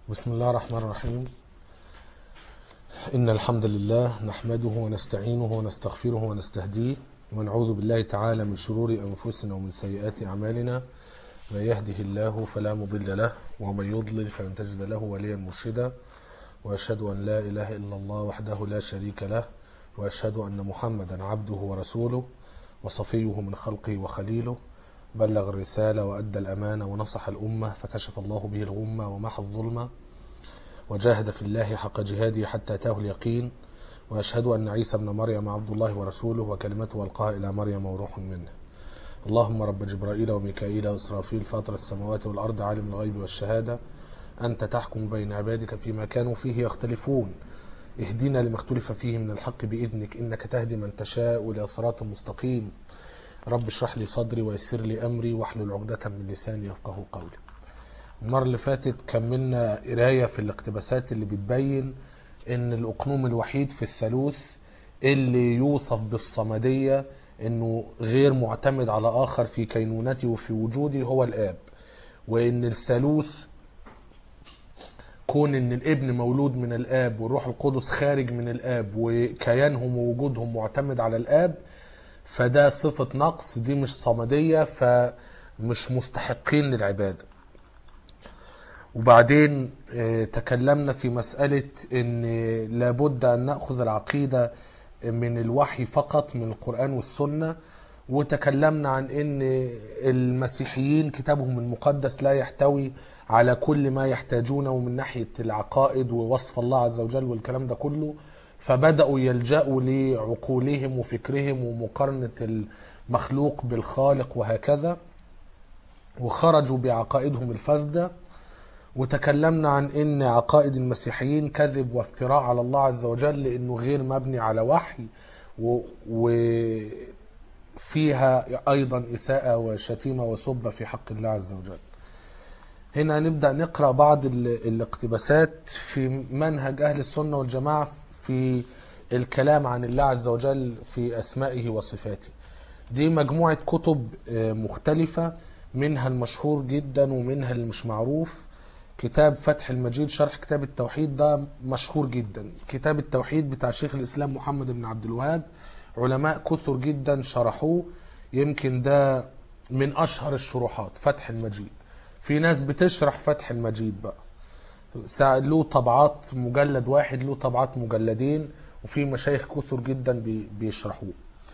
بسم الله الرحمن الرحيم إن الحمد لله نحمده ونستعينه ونستغفره ونستهديه ونعوذ بالله تعالى من شرور أنفسنا ومن سيئات أعمالنا من يهده الله فلا مضل له ومن يضلل فلن تجد له وليا مرشدا وأشهد أن لا إله إلا الله وحده لا شريك له وأشهد أن محمدا عبده ورسوله وصفيه من خلقه وخليله بلغ الرسالة وأدى الأمانة ونصح الأمة فكشف الله به الغمة ومحى الظلمة وجاهد في الله حق جهاده حتى أتاه اليقين وأشهد أن عيسى ابن مريم عبد الله ورسوله وكلمته ألقاها إلى مريم وروح منه اللهم رب جبرائيل وميكائيل وإسرافيل فاطر السماوات والأرض عالم الغيب والشهادة أنت تحكم بين عبادك فيما كانوا فيه يختلفون اهدنا لما اختلف فيه من الحق بإذنك إنك تهدي من تشاء إلى صراط مستقيم رب اشرح لي صدري ويسر لي أمري واحلل عقدة من لساني يفقه قولي المرة اللي فاتت كملنا قراية في الاقتباسات اللي بتبين ان الأقنوم الوحيد في الثالوث اللي يوصف بالصمدية انه غير معتمد على آخر في كينونته وفي وجوده هو الآب وان الثالوث كون ان الابن مولود من الاب والروح القدس خارج من الاب وكيانهم ووجودهم معتمد على الاب فده صفة نقص دي مش صمدية فمش مستحقين للعبادة وبعدين آه، تكلمنا في مسألة ان لابد ان نأخذ العقيدة من الوحي فقط من القرآن والسنة وتكلمنا عن ان المسيحيين كتابهم المقدس لا يحتوي على كل ما يحتاجونه من ناحية العقائد ووصف الله عز وجل والكلام ده كله فبدأوا يلجأوا لعقولهم وفكرهم ومقارنة المخلوق بالخالق وهكذا وخرجوا بعقائدهم الفاسدة وتكلمنا عن ان عقائد المسيحيين كذب وافتراء على الله عز وجل لانه غير مبني على وحي و... وفيها ايضا اساءة وشتيمة وسبة في حق الله عز وجل هنا نبدأ نقرأ بعض ال- الاقتباسات في منهج أهل السنة والجماعة في الكلام عن الله عز وجل في أسمائه وصفاته دي مجموعة كتب آه، مختلفة منها المشهور جدا ومنها اللي مش معروف كتاب فتح المجيد شرح كتاب التوحيد ده مشهور جدا كتاب التوحيد بتاع شيخ الإسلام محمد بن عبد الوهاب علماء كثر جدا شرحوه يمكن ده من أشهر الشروحات فتح المجيد في ناس بتشرح فتح المجيد بقى سا- له طبعات مجلد واحد له طبعات مجلدين وفي مشايخ كثر جدا بي- بيشرحوه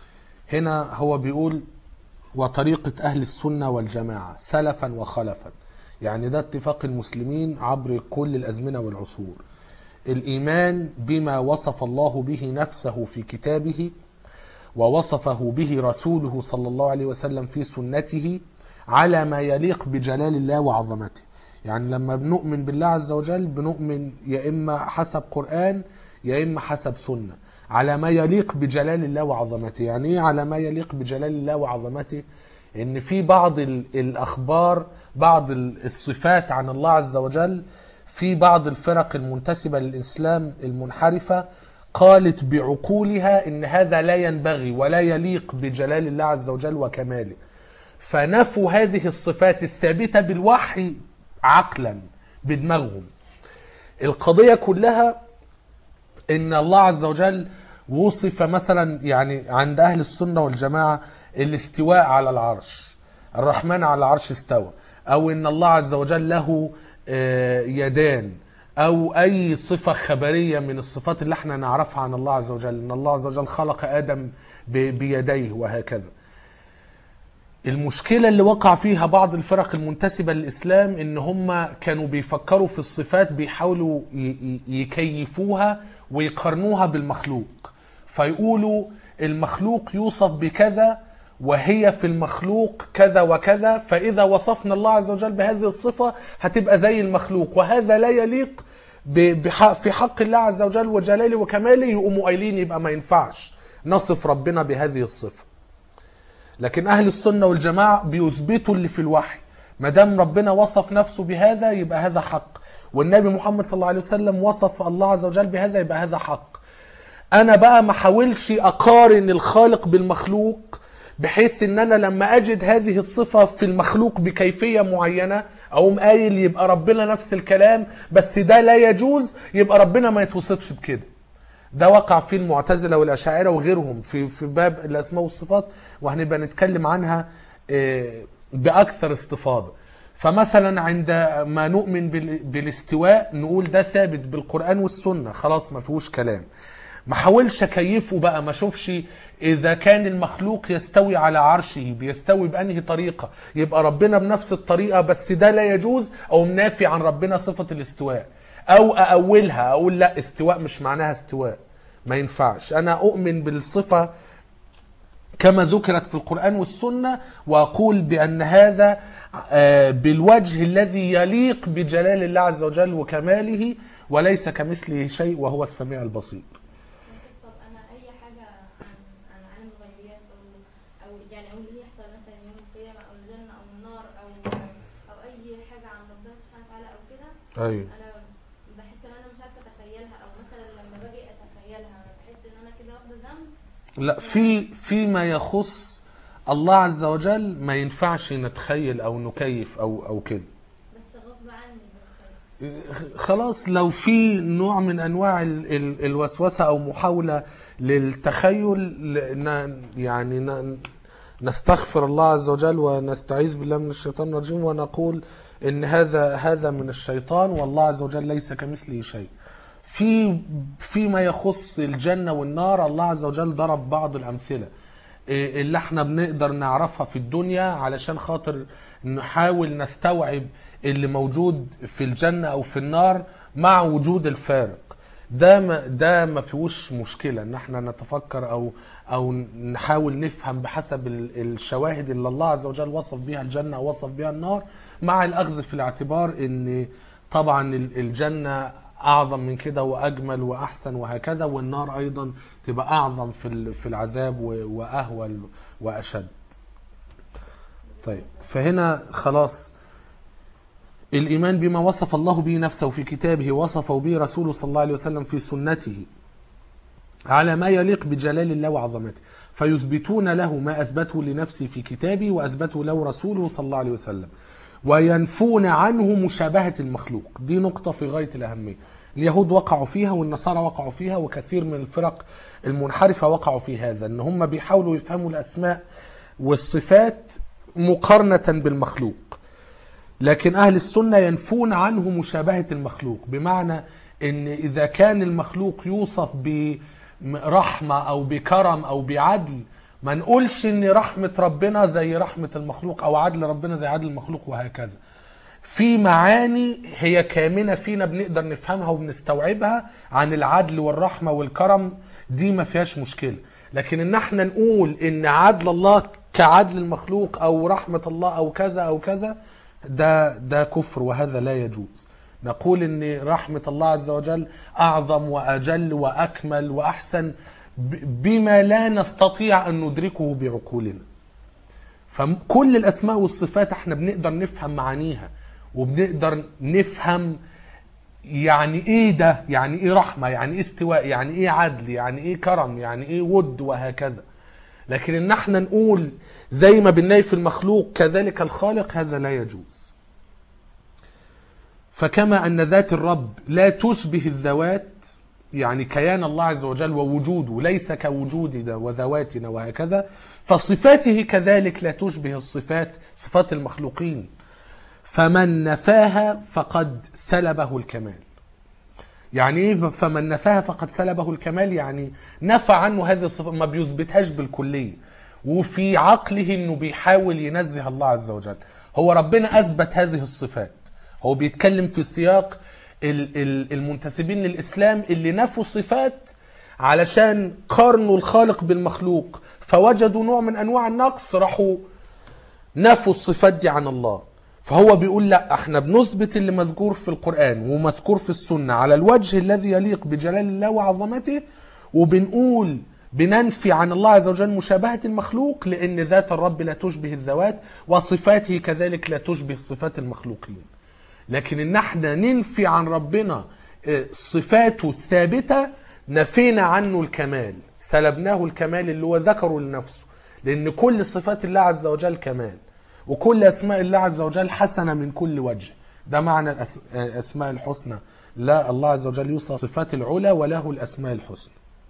هنا هو بيقول وطريقة أهل السنة والجماعة سلفا وخلفا يعني ده اتفاق المسلمين عبر كل الأزمنة والعصور الإيمان بما وصف الله به نفسه في كتابه ووصفه به رسوله صلى الله عليه وسلم في سنته على ما يليق بجلال الله وعظمته يعني لما بنؤمن بالله عز وجل بنؤمن يا إما حسب قرآن يا إما حسب سنة على ما يليق بجلال الله وعظمته يعني إيه على ما يليق بجلال الله وعظمته إن في بعض ال- الأخبار بعض ال- الصفات عن الله عز وجل في بعض الفرق المنتسبة للإسلام المنحرفة قالت بعقولها إن هذا لا ينبغي ولا يليق بجلال الله عز وجل وكماله فنفوا هذه الصفات الثابتة بالوحي عقلا بدماغهم القضية كلها ان الله عز وجل وصف مثلا يعني عند اهل السنه والجماعه الاستواء على العرش الرحمن على العرش استوى او ان الله عز وجل له آه، يدان او اي صفه خبريه من الصفات اللي احنا نعرفها عن الله عز وجل ان الله عز وجل خلق ادم ب- بيديه وهكذا المشكلة اللي وقع فيها بعض الفرق المنتسبة للإسلام إن هم كانوا بيفكروا في الصفات بيحاولوا ي- ي- يكيفوها ويقارنوها بالمخلوق فيقولوا المخلوق يوصف بكذا وهي في المخلوق كذا وكذا فإذا وصفنا الله عز وجل بهذه الصفة هتبقى زي المخلوق وهذا لا يليق ب- بح- في حق الله عز وجل وجلاله وكماله يقوموا قايلين يبقى ما ينفعش نصف ربنا بهذه الصفة لكن اهل السنه والجماعه بيثبتوا اللي في الوحي ما دام ربنا وصف نفسه بهذا يبقى هذا حق والنبي محمد صلى الله عليه وسلم وصف الله عز وجل بهذا يبقى هذا حق انا بقى ما حاولش اقارن الخالق بالمخلوق بحيث ان انا لما اجد هذه الصفه في المخلوق بكيفيه معينه اقوم قايل يبقى ربنا نفس الكلام بس ده لا يجوز يبقى ربنا ما يتوصفش بكده ده وقع فيه المعتزله والاشاعره وغيرهم في في باب الاسماء والصفات وهنبقى نتكلم عنها آه، باكثر استفاضه فمثلا عند ما نؤمن بال- بالاستواء نقول ده ثابت بالقران والسنه خلاص ما فيهوش كلام ما حاولش اكيفه بقى ما اشوفش اذا كان المخلوق يستوي على عرشه بيستوي بانهي طريقه يبقى ربنا بنفس الطريقه بس ده لا يجوز او منافي عن ربنا صفه الاستواء او ااولها اقول لا استواء مش معناها استواء ما ينفعش انا اؤمن بالصفه كما ذكرت في القرآن والسنة وأقول بأن هذا آه، بالوجه الذي يليق بجلال الله عز وجل وكماله وليس كمثله شيء وهو السميع البصير طب انا اي حاجه عن عن عالم الغيبيات او او يعني او اللي يحصل مثلا يوم القيامه او الجنه او النار او او اي حاجه عن ربنا سبحانه وتعالى او كده أيوه انا بحس ان انا مش عارفه اتخيلها او مثلا لما باجي اتخيلها انا بحس ان انا كده واخده ذنب لا في فيما يخص الله عز وجل ما ينفعش نتخيل أو نكيف أو أو كده بس غصب عني بتخيل خلاص لو في نوع من انواع ال ال الوسوسه او محاوله للتخيل ل- ن- يعني ن- نستغفر الله عز وجل ونستعيذ بالله من الشيطان الرجيم ونقول ان هذا هذا من الشيطان والله عز وجل ليس كمثله شيء. في فيما يخص الجنه والنار الله عز وجل ضرب بعض الامثله. إيه اللي احنا بنقدر نعرفها في الدنيا علشان خاطر نحاول نستوعب اللي موجود في الجنة او في النار مع وجود الفارق ده ما ده ما فيهوش مشكلة ان احنا نتفكر او او نحاول نفهم بحسب ال- الشواهد اللي الله عز وجل وصف بها الجنة او وصف بها النار مع الاخذ في الاعتبار ان طبعا ال- الجنة اعظم من كده واجمل واحسن وهكذا والنار ايضا تبقى اعظم في ال- في العذاب و- واهول واشد طيب فهنا خلاص الإيمان بما وصف الله به نفسه في كتابه وصفه به رسوله صلى الله عليه وسلم في سنته على ما يليق بجلال الله وعظمته فيثبتون له ما أثبته لنفسه في كتابه وأثبته له رسوله صلى الله عليه وسلم وينفون عنه مشابهة المخلوق دي نقطة في غاية الأهمية اليهود وقعوا فيها والنصارى وقعوا فيها وكثير من الفرق المنحرفة وقعوا في هذا ان هم بيحاولوا يفهموا الأسماء والصفات مقارنة بالمخلوق لكن أهل السنة ينفون عنه مشابهة المخلوق بمعنى أن إذا كان المخلوق يوصف برحمة أو بكرم أو بعدل ما نقولش أن رحمة ربنا زي رحمة المخلوق أو عدل ربنا زي عدل المخلوق وهكذا في معاني هي كامنة فينا بنقدر نفهمها وبنستوعبها عن العدل والرحمة والكرم دي ما فيهاش مشكلة لكن ان احنا نقول ان عدل الله كعدل المخلوق او رحمة الله او كذا او كذا ده ده كفر وهذا لا يجوز نقول ان رحمة الله عز وجل اعظم واجل واكمل واحسن ب- بما لا نستطيع ان ندركه بعقولنا فكل الاسماء والصفات احنا بنقدر نفهم معانيها وبنقدر نفهم يعني ايه ده يعني ايه رحمه يعني ايه استواء يعني ايه عدل يعني ايه كرم يعني ايه ود وهكذا لكن ان احنا نقول زي ما بنلاقي في المخلوق كذلك الخالق هذا لا يجوز فكما ان ذات الرب لا تشبه الذوات يعني كيان الله عز وجل ووجوده ليس كوجودنا وذواتنا وهكذا فصفاته كذلك لا تشبه الصفات صفات المخلوقين فمن نفاها فقد سلبه الكمال يعني ايه فمن نفاها فقد سلبه الكمال يعني نفى عنه هذه الصفات ما بيثبتهاش بالكليه وفي عقله انه بيحاول ينزه الله عز وجل هو ربنا اثبت هذه الصفات هو بيتكلم في سياق ال- ال- المنتسبين للاسلام اللي نفوا الصفات علشان قارنوا الخالق بالمخلوق فوجدوا نوع من انواع النقص راحوا نفوا الصفات دي عن الله فهو بيقول لا احنا بنثبت اللي مذكور في القرآن ومذكور في السنة على الوجه الذي يليق بجلال الله وعظمته وبنقول بننفي عن الله عز وجل مشابهة المخلوق لأن ذات الرب لا تشبه الذوات وصفاته كذلك لا تشبه صفات المخلوقين لكن ان احنا ننفي عن ربنا آه، صفاته الثابتة نفينا عنه الكمال سلبناه الكمال اللي هو ذكره لنفسه لأن كل صفات الله عز وجل كمال وكل اسماء الله عز وجل حسنه من كل وجه ده معنى الأس- الاسماء الحسنى لا الله عز وجل يوصف صفات العلى وله الاسماء الحسنى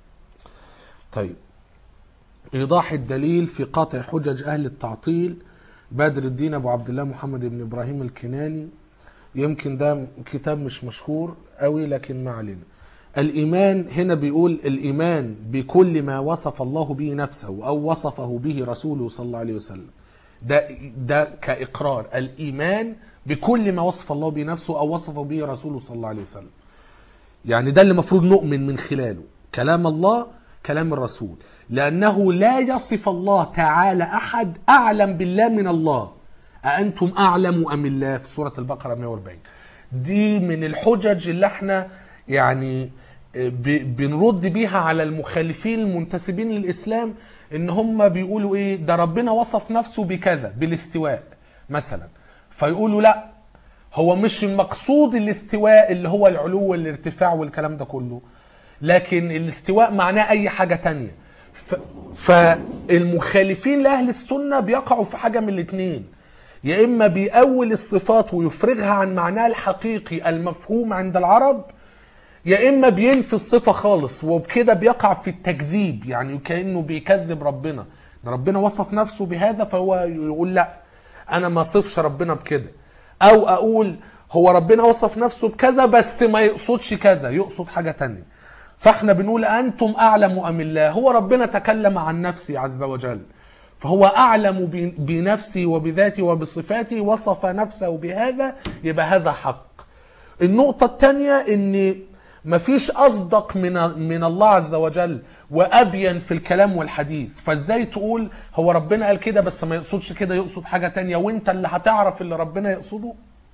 طيب ايضاح الدليل في قاطع حجج اهل التعطيل بدر الدين ابو عبد الله محمد بن ابراهيم الكناني يمكن ده كتاب مش مشهور قوي لكن ما علينا الإيمان هنا بيقول الإيمان بكل ما وصف الله به نفسه أو وصفه به رسوله صلى الله عليه وسلم ده ده كإقرار الإيمان بكل ما وصف الله به نفسه أو وصفه به رسوله صلى الله عليه وسلم يعني ده اللي المفروض نؤمن من خلاله كلام الله كلام الرسول لأنه لا يصف الله تعالى أحد أعلم بالله من الله أأنتم أعلم أم الله في سورة البقرة 140 دي من الحجج اللي احنا يعني ب- بنرد بيها على المخالفين المنتسبين للإسلام إن هم بيقولوا إيه ده ربنا وصف نفسه بكذا بالاستواء مثلا فيقولوا لا هو مش المقصود الاستواء اللي هو العلو والارتفاع والكلام ده كله لكن الاستواء معناه اي حاجة تانية ف... فالمخالفين لأهل السنة بيقعوا في حاجة من الاتنين يا إما بيأول الصفات ويفرغها عن معناها الحقيقي المفهوم عند العرب يا إما بينفي الصفة خالص وبكده بيقع في التكذيب يعني كأنه بيكذب ربنا إن ربنا وصف نفسه بهذا فهو يقول لا أنا ما صفش ربنا بكده أو أقول هو ربنا وصف نفسه بكذا بس ما يقصدش كذا يقصد حاجة تانية فاحنا بنقول أنتم أعلم أم الله هو ربنا تكلم عن نفسه عز وجل فهو أعلم ب- بنفسه وبذاته وبصفاته وصف نفسه بهذا يبقى هذا حق النقطة الثانية ان مفيش اصدق من من الله عز وجل وابين في الكلام والحديث فازاي تقول هو ربنا قال كده بس ما يقصدش كده يقصد حاجة تانية وانت اللي هتعرف اللي ربنا يقصده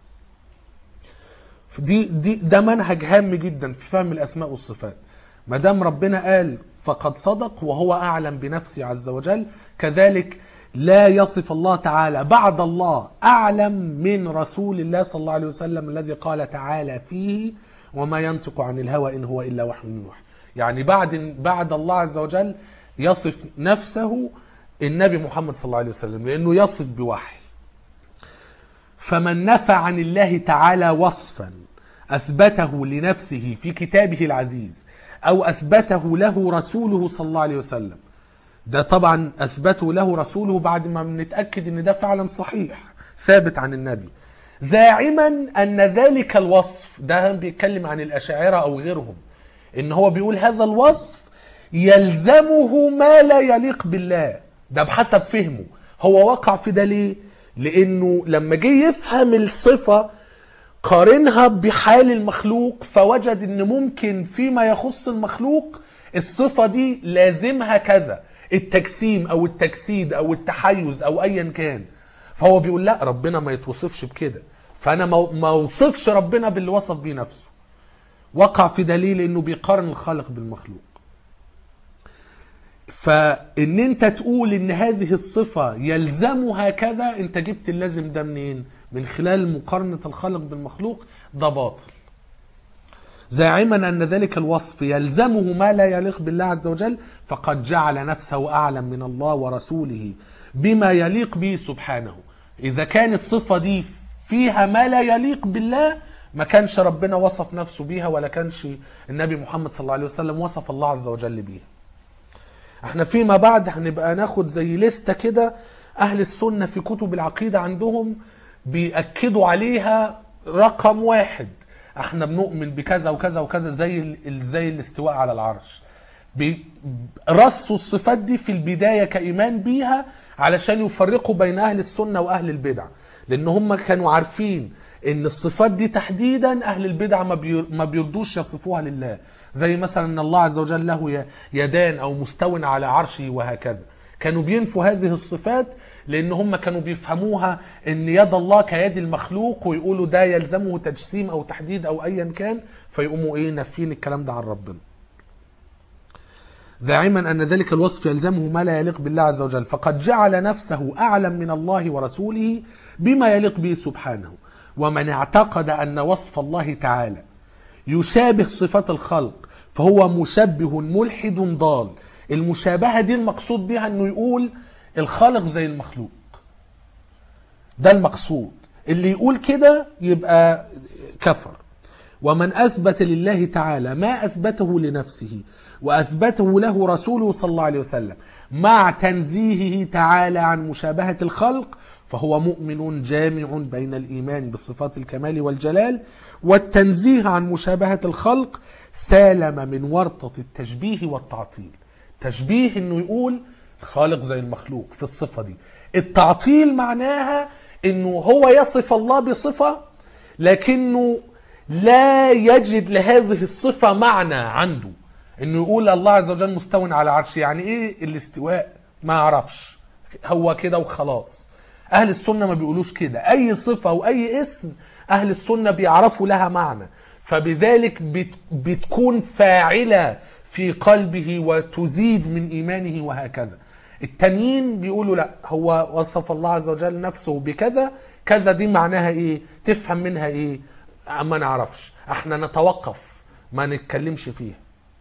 دي دي ده منهج هام جدا في فهم الاسماء والصفات ما دام ربنا قال فقد صدق وهو اعلم بنفسه عز وجل كذلك لا يصف الله تعالى بعد الله اعلم من رسول الله صلى الله عليه وسلم الذي قال تعالى فيه وما ينطق عن الهوى ان هو الا وحي يوحى يعني بعد بعد الله عز وجل يصف نفسه النبي محمد صلى الله عليه وسلم لانه يصف بوحي فمن نفى عن الله تعالى وصفا اثبته لنفسه في كتابه العزيز او اثبته له رسوله صلى الله عليه وسلم ده طبعا اثبته له رسوله بعد ما بنتاكد ان ده فعلا صحيح ثابت عن النبي زاعما ان ذلك الوصف ده بيتكلم عن الاشاعره او غيرهم ان هو بيقول هذا الوصف يلزمه ما لا يليق بالله ده بحسب فهمه هو وقع في ده ليه لانه لما جه يفهم الصفه قارنها بحال المخلوق فوجد ان ممكن فيما يخص المخلوق الصفة دي لازمها كذا التجسيم او التجسيد او التحيز او ايا كان فهو بيقول لا ربنا ما يتوصفش بكده فانا ما ما اوصفش ربنا باللي وصف بيه نفسه وقع في دليل انه بيقارن الخالق بالمخلوق فان انت تقول ان هذه الصفة يلزمها كذا انت جبت اللازم ده منين من خلال مقارنة الخالق بالمخلوق ده باطل زاعما ان ذلك الوصف يلزمه ما لا يليق بالله عز وجل فقد جعل نفسه اعلم من الله ورسوله بما يليق به سبحانه اذا كان الصفة دي فيها ما لا يليق بالله ما كانش ربنا وصف نفسه بيها ولا كانش النبي محمد صلى الله عليه وسلم وصف الله عز وجل بيها احنا فيما بعد هنبقى ناخد زي لستة كده اهل السنة في كتب العقيدة عندهم بيأكدوا عليها رقم واحد احنا بنؤمن بكذا وكذا وكذا زي ال- زي الاستواء على العرش بي- رصوا الصفات دي في البداية كإيمان بيها علشان يفرقوا بين أهل السنة وأهل البدع لأن هم كانوا عارفين ان الصفات دي تحديدا اهل البدع ما بي- ما بيرضوش يصفوها لله زي مثلا ان الله عز وجل له ي- يدان او مستو على عرشه وهكذا كانوا بينفوا هذه الصفات لان هم كانوا بيفهموها ان يد الله كيد المخلوق ويقولوا ده يلزمه تجسيم او تحديد او ايا كان فيقوموا ايه نافين الكلام ده عن ربنا زاعما ان ذلك الوصف يلزمه ما لا يليق بالله عز وجل فقد جعل نفسه اعلم من الله ورسوله بما يليق به سبحانه ومن اعتقد ان وصف الله تعالى يشابه صفات الخلق فهو مشبه ملحد ضال المشابهه دي المقصود بها انه يقول الخالق زي المخلوق ده المقصود اللي يقول كده يبقى كفر ومن أثبت لله تعالى ما أثبته لنفسه وأثبته له رسوله صلى الله عليه وسلم مع تنزيهه تعالى عن مشابهة الخلق فهو مؤمن جامع بين الإيمان بصفات الكمال والجلال والتنزيه عن مشابهة الخلق سالم من ورطة التشبيه والتعطيل تشبيه انه يقول خالق زي المخلوق في الصفة دي التعطيل معناها انه هو يصف الله بصفة لكنه لا يجد لهذه الصفة معنى عنده انه يقول الله عز وجل مستو على عرشه يعني ايه الاستواء ما يعرفش هو كده وخلاص اهل السنة ما بيقولوش كده اي صفة او اي اسم اهل السنة بيعرفوا لها معنى فبذلك بت بتكون فاعلة في قلبه وتزيد من ايمانه وهكذا التانيين بيقولوا لا هو وصف الله عز وجل نفسه بكذا كذا دي معناها ايه تفهم منها ايه ما نعرفش احنا نتوقف ما نتكلمش فيها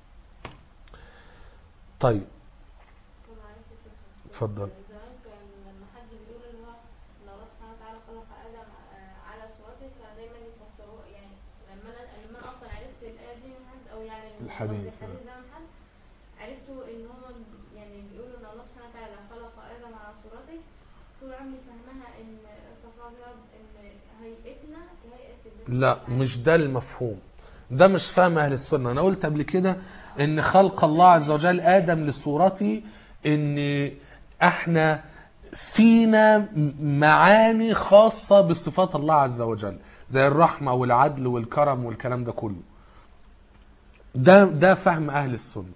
طيب ومعلش يا شيخ. اتفضل. زمان كان لما حد بيقول ان هو ان الله سبحانه وتعالى خلق ادم آه، على صورته كان دايما يفسروه يعني لما انا لما انا اصلا عرفت الايه دي من حد او يعني من الحديث، قصدي الحديث ده من حد عرفته ان هم يعني بيقولوا ان الله سبحانه وتعالى خلق ادم على صورته طول عمري فاهمها ان استغفر الله العظيم ان هيئتنا كهيئه الجسم لا العادي. مش ده المفهوم ده مش فهم اهل السنه انا قلت قبل كده ان خلق الله عز وجل ادم لصورته ان احنا فينا م- معاني خاصه بصفات الله عز وجل زي الرحمه والعدل والكرم والكلام ده كله ده ده فهم اهل السنه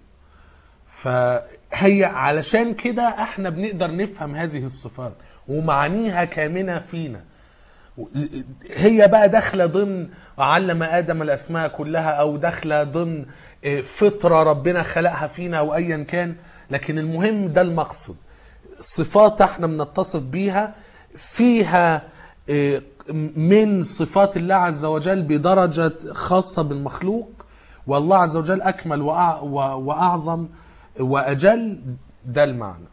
فهي علشان كده احنا بنقدر نفهم هذه الصفات ومعانيها كامنه فينا هي بقى داخله ضمن علم ادم الاسماء كلها او داخله ضمن آه، فطره ربنا خلقها فينا او ايا كان لكن المهم ده المقصد صفات احنا بنتصف بيها فيها آه، من صفات الله عز وجل بدرجه خاصه بالمخلوق والله عز وجل اكمل وأع- و- واعظم واجل ده المعنى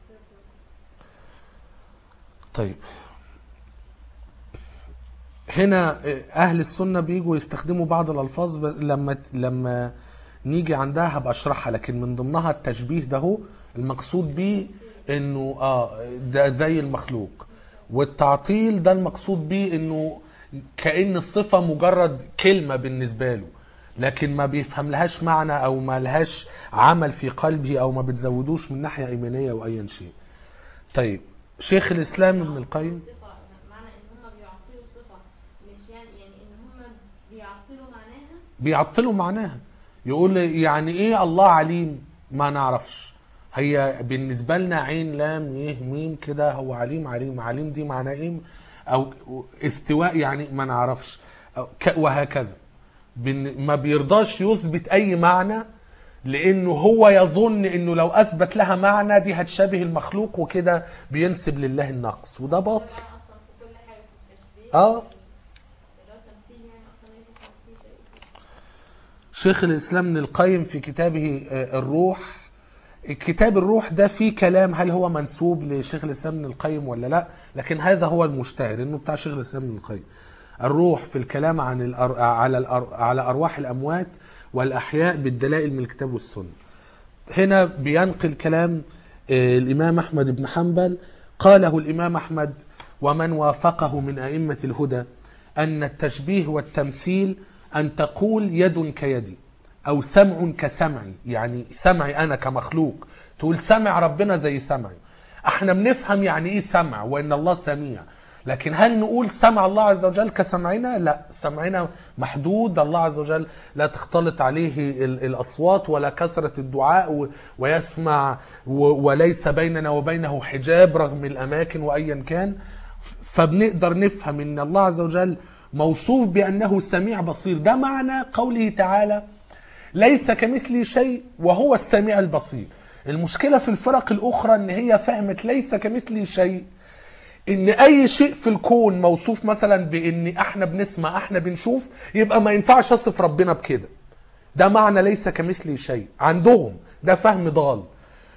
طيب هنا اهل السنه بيجوا يستخدموا بعض الالفاظ ب- لما لما نيجي عندها هبقى اشرحها لكن من ضمنها التشبيه ده هو المقصود بيه انه اه ده زي المخلوق والتعطيل ده المقصود بيه انه كأن الصفة مجرد كلمة بالنسبة له لكن ما بيفهم لهاش معنى او ما لهاش عمل في قلبه او ما بتزودوش من ناحية ايمانية او ايا شيء طيب شيخ الاسلام ابن القيم صفة معنى ان هم بيعطلوا صفة مش يعني يعني ان هم بيعطلوا معناها بيعطلوا معناها يقول يعني ايه الله عليم ما نعرفش هي بالنسبة لنا عين لام يه ميم كده هو عليم عليم عليم دي معناه ايه او استواء يعني ما نعرفش أو ك- وهكذا بن- ما بيرضاش يثبت اي معنى لانه هو يظن انه لو اثبت لها معنى دي هتشابه المخلوق وكده بينسب لله النقص وده باطل طبعا اصلا في كل حاجة في التشبيه اه اللي هو تمثيل يعني اصلا ليس تمثيل شيء شيخ الاسلام ابن القيم في كتابه آه، الروح كتاب الروح ده فيه كلام هل هو منسوب لشيخ الاسلام ابن القيم ولا لا لكن هذا هو المشتهر انه بتاع شيخ الاسلام ابن القيم الروح في الكلام عن الأر... على الأر... على ارواح الاموات والاحياء بالدلائل من الكتاب والسنه هنا بينقل كلام آه، الامام احمد بن حنبل قاله الامام احمد ومن وافقه من ائمه الهدى ان التشبيه والتمثيل ان تقول يد كيدي او سمع كسمعي يعني سمعي انا كمخلوق تقول سمع ربنا زي سمعي احنا بنفهم يعني ايه سمع وان الله سميع لكن هل نقول سمع الله عز وجل كسمعنا لا سمعنا محدود الله عز وجل لا تختلط عليه ال- الاصوات ولا كثره الدعاء و- ويسمع و- وليس بيننا وبينه حجاب رغم الاماكن وايا كان فبنقدر نفهم ان الله عز وجل موصوف بانه سميع بصير ده معنى قوله تعالى ليس كمثلي شيء وهو السميع البصير المشكله في الفرق الاخرى ان هي فهمت ليس كمثلي شيء ان اي شيء في الكون موصوف مثلا بان احنا بنسمع احنا بنشوف يبقى ما ينفعش اصف ربنا بكده ده معنى ليس كمثلي شيء عندهم ده فهم ضال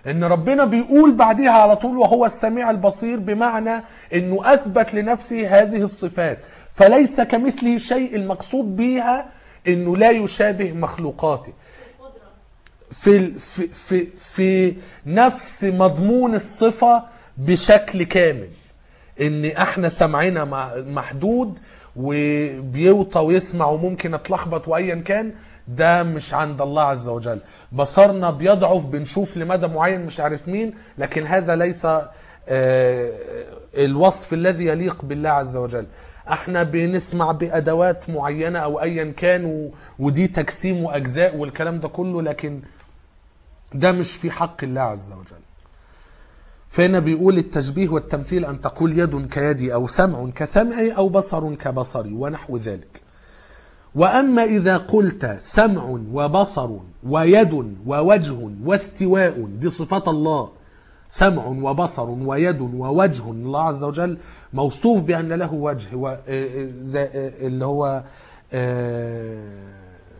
ان ربنا بيقول بعديها على طول وهو السميع البصير بمعنى انه اثبت لنفسه هذه الصفات فليس كمثله شيء المقصود بيها انه لا يشابه مخلوقاته القدرة في ال- في في في نفس مضمون الصفه بشكل كامل ان احنا سمعنا مع- محدود وبيوطى ويسمع وممكن اتلخبط وايا كان ده مش عند الله عز وجل بصرنا بيضعف بنشوف لمدى معين مش عارف مين لكن هذا ليس آه، الوصف الذي يليق بالله عز وجل احنا بنسمع بادوات معينه او ايا كان و- ودي تجسيم واجزاء والكلام ده كله لكن ده مش في حق الله عز وجل فهنا بيقول التشبيه والتمثيل أن تقول يد كيدي أو سمع كسمعي أو بصر كبصري ونحو ذلك وأما إذا قلت سمع وبصر ويد ووجه واستواء دي صفات الله سمع وبصر ويد ووجه الله عز وجل موصوف بأن له وجه و- آه، آه، زي- آه، اللي هو آه،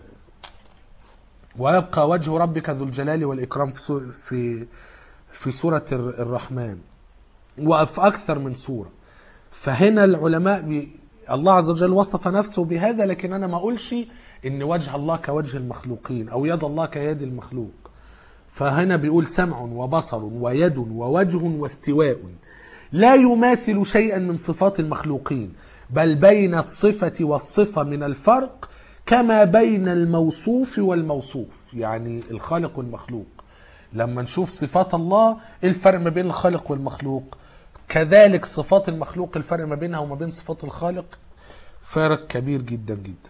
ويبقى وجه ربك ذو الجلال والإكرام في سو- في في سورة الر- الرحمن وفي أكثر من سورة فهنا العلماء بي الله عز وجل وصف نفسه بهذا لكن أنا ما أقولش إن وجه الله كوجه المخلوقين أو يد الله كيد المخلوق فهنا بيقول سمع وبصر ويد ووجه واستواء لا يماثل شيئا من صفات المخلوقين بل بين الصفة والصفة من الفرق كما بين الموصوف والموصوف يعني الخالق والمخلوق لما نشوف صفات الله إيه الفرق ما بين الخالق والمخلوق كذلك صفات المخلوق الفرق ما بينها وما بين صفات الخالق فرق كبير جدا جدا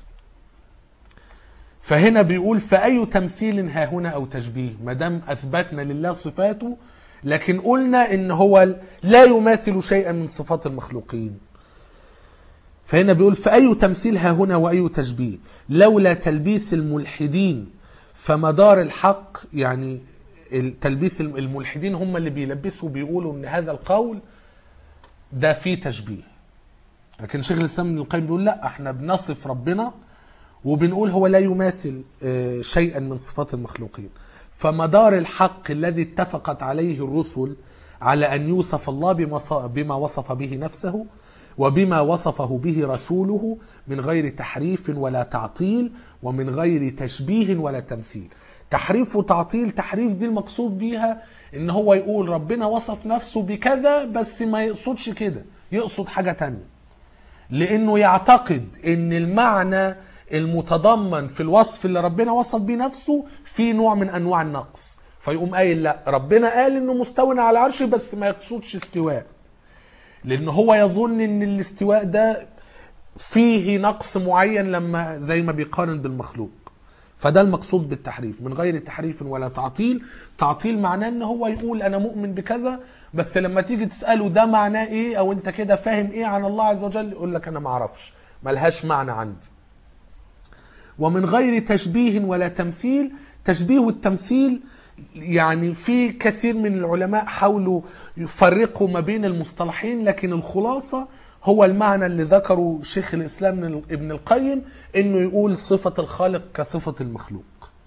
فهنا بيقول فأي تمثيل ها هنا أو تشبيه ما دام أثبتنا لله صفاته لكن قلنا إن هو لا يماثل شيئا من صفات المخلوقين فهنا بيقول فأي تمثيل ها هنا وأي تشبيه لولا تلبيس الملحدين فمدار الحق يعني تلبيس الملحدين هم اللي بيلبسوا بيقولوا ان هذا القول ده فيه تشبيه لكن شيخ الاسلام ابن القيم بيقول لا احنا بنصف ربنا وبنقول هو لا يماثل آه، شيئا من صفات المخلوقين فمدار الحق الذي اتفقت عليه الرسل على ان يوصف الله بما ص- بما وصف به نفسه وبما وصفه به رسوله من غير تحريف ولا تعطيل ومن غير تشبيه ولا تمثيل تحريف وتعطيل تحريف دي المقصود بيها ان هو يقول ربنا وصف نفسه بكذا بس ما يقصدش كده يقصد حاجة تانية لانه يعتقد ان المعنى المتضمن في الوصف اللي ربنا وصف بيه نفسه في نوع من انواع النقص فيقوم قايل لا ربنا قال انه مستوى على العرش بس ما يقصدش استواء لان هو يظن ان الاستواء ده فيه نقص معين لما زي ما بيقارن بالمخلوق فده المقصود بالتحريف من غير تحريف ولا تعطيل تعطيل معناه ان هو يقول انا مؤمن بكذا بس لما تيجي تساله ده معناه ايه او انت كده فاهم ايه عن الله عز وجل يقول لك انا ما اعرفش ملهاش معنى عندي ومن غير تشبيه ولا تمثيل تشبيه والتمثيل يعني في كثير من العلماء حاولوا يفرقوا ما بين المصطلحين لكن الخلاصة هو المعنى اللي ذكره شيخ الإسلام ابن القيم انه يقول صفة الخالق كصفة المخلوق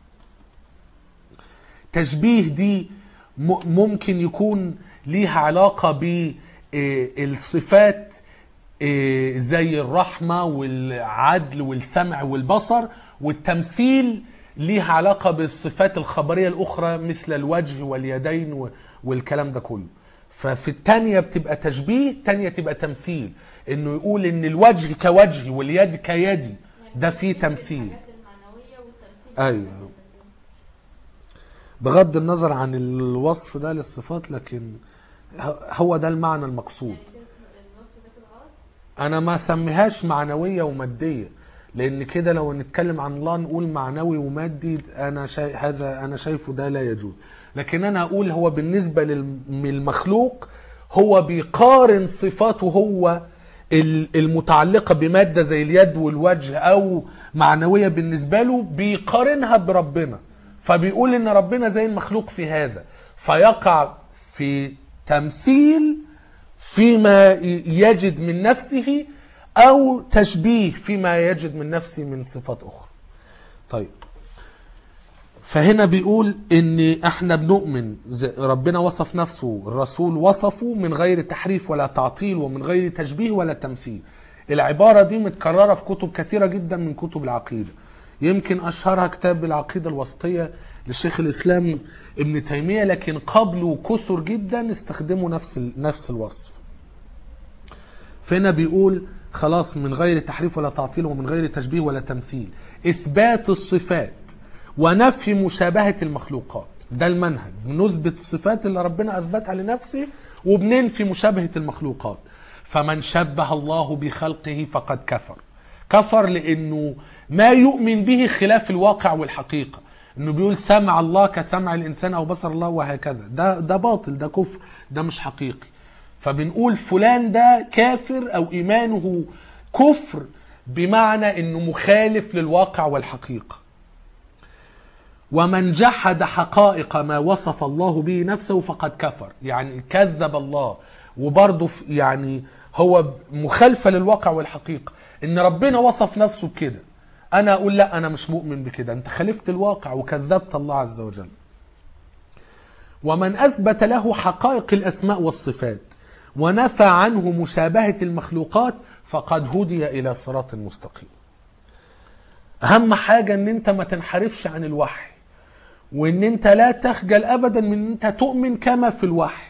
تشبيه دي م- ممكن يكون ليها علاقة بالصفات زي الرحمة والعدل والسمع والبصر والتمثيل ليها علاقة بالصفات الخبرية الأخرى مثل الوجه واليدين و- والكلام ده كله ففي التانية بتبقى تشبيه التانية تبقى تمثيل انه يقول ان الوجه كوجهي واليد كيدي ده فيه تمثيل الحاجات المعنوية والتمثيل أيوة. بغض النظر عن الوصف ده للصفات لكن ه- هو ده المعنى المقصود يعني كده الوصف ده كده غلط انا ما اسميهاش معنويه وماديه لان كده لو نتكلم عن الله نقول معنوي ومادي انا شايف هذا انا شايفه ده لا يجوز لكن انا اقول هو بالنسبه للمخلوق هو بيقارن صفاته هو ال- المتعلقه بماده زي اليد والوجه او معنويه بالنسبه له بيقارنها بربنا فبيقول ان ربنا زي المخلوق في هذا فيقع في تمثيل فيما يجد من نفسه او تشبيه فيما يجد من نفسه من صفات اخرى طيب فهنا بيقول ان احنا بنؤمن زي- ربنا وصف نفسه الرسول وصفه من غير تحريف ولا تعطيل ومن غير تشبيه ولا تمثيل العبارة دي متكررة في كتب كثيرة جدا من كتب العقيدة يمكن أشهرها كتاب العقيدة الوسطية لشيخ الإسلام ابن تيمية لكن قبله كثر جدا استخدموا نفس ال- نفس الوصف فهنا بيقول خلاص من غير تحريف ولا تعطيل ومن غير تشبيه ولا تمثيل إثبات الصفات ونفي مشابهة المخلوقات ده المنهج بنثبت الصفات اللي ربنا أثبتها لنفسه وبننفي مشابهة المخلوقات فمن شبه الله بخلقه فقد كفر كفر لأنه ما يؤمن به خلاف الواقع والحقيقة انه بيقول سمع الله كسمع الانسان او بصر الله وهكذا ده ده باطل ده كفر ده مش حقيقي فبنقول فلان ده كافر او ايمانه كفر بمعنى انه مخالف للواقع والحقيقه ومن جحد حقائق ما وصف الله به نفسه فقد كفر يعني كذب الله وبرضه في- يعني هو مخالفة للواقع والحقيقة ان ربنا وصف نفسه بكده انا اقول لا انا مش مؤمن بكده انت خالفت الواقع وكذبت الله عز وجل ومن اثبت له حقائق الاسماء والصفات ونفى عنه مشابهة المخلوقات فقد هدي الى صراط مستقيم اهم حاجة ان انت ما تنحرفش عن الوحي وان انت لا تخجل ابدا من ان انت تؤمن كما في الوحي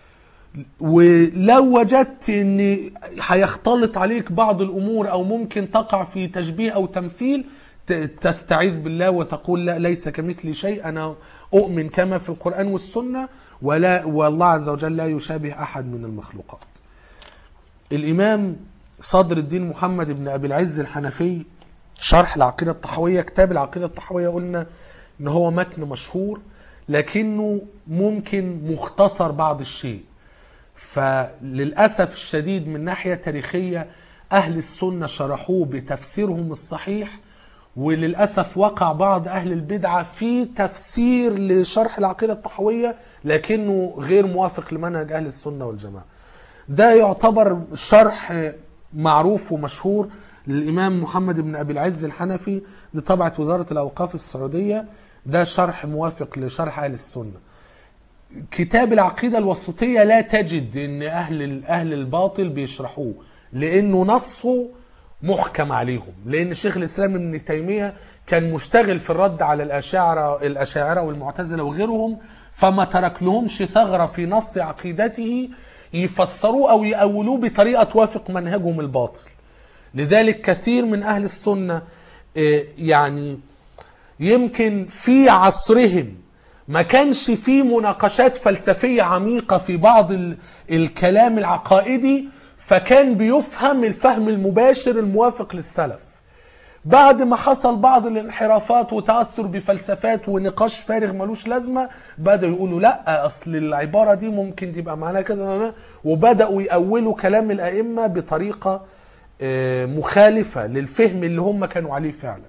ولو وجدت ان هيختلط عليك بعض الامور او ممكن تقع في تشبيه او تمثيل ت- تستعيذ بالله وتقول لا ليس كمثلي شيء انا اؤمن كما في القران والسنه ولا والله عز وجل لا يشابه احد من المخلوقات. الامام صدر الدين محمد بن ابي العز الحنفي شرح العقيده الطحويه كتاب العقيده الطحويه قلنا ان هو متن مشهور لكنه ممكن مختصر بعض الشيء فللأسف الشديد من ناحية تاريخية أهل السنة شرحوه بتفسيرهم الصحيح وللأسف وقع بعض أهل البدعة في تفسير لشرح العقيدة الطحوية لكنه غير موافق لمنهج أهل السنة والجماعة ده يعتبر شرح معروف ومشهور للإمام محمد بن أبي العز الحنفي لطبعة وزارة الأوقاف السعودية ده شرح موافق لشرح أهل السنة كتاب العقيدة الوسطية لا تجد ان اهل اهل الباطل بيشرحوه لانه نصه محكم عليهم لان شيخ الاسلام ابن تيمية كان مشتغل في الرد على الاشاعرة الاشاعرة والمعتزلة وغيرهم فما ترك لهمش ثغرة في نص عقيدته يفسروه او يأولوه بطريقة توافق منهجهم الباطل لذلك كثير من اهل السنة آه، يعني يمكن في عصرهم ما كانش في مناقشات فلسفية عميقة في بعض ال- الكلام العقائدي فكان بيفهم الفهم المباشر الموافق للسلف بعد ما حصل بعض الانحرافات وتأثر بفلسفات ونقاش فارغ ملوش لازمة بدأوا يقولوا لا أصل العبارة دي ممكن تبقى معناها كذا وبدأوا يأولوا كلام الأئمة بطريقة آه، مخالفة للفهم اللي هم كانوا عليه فعلا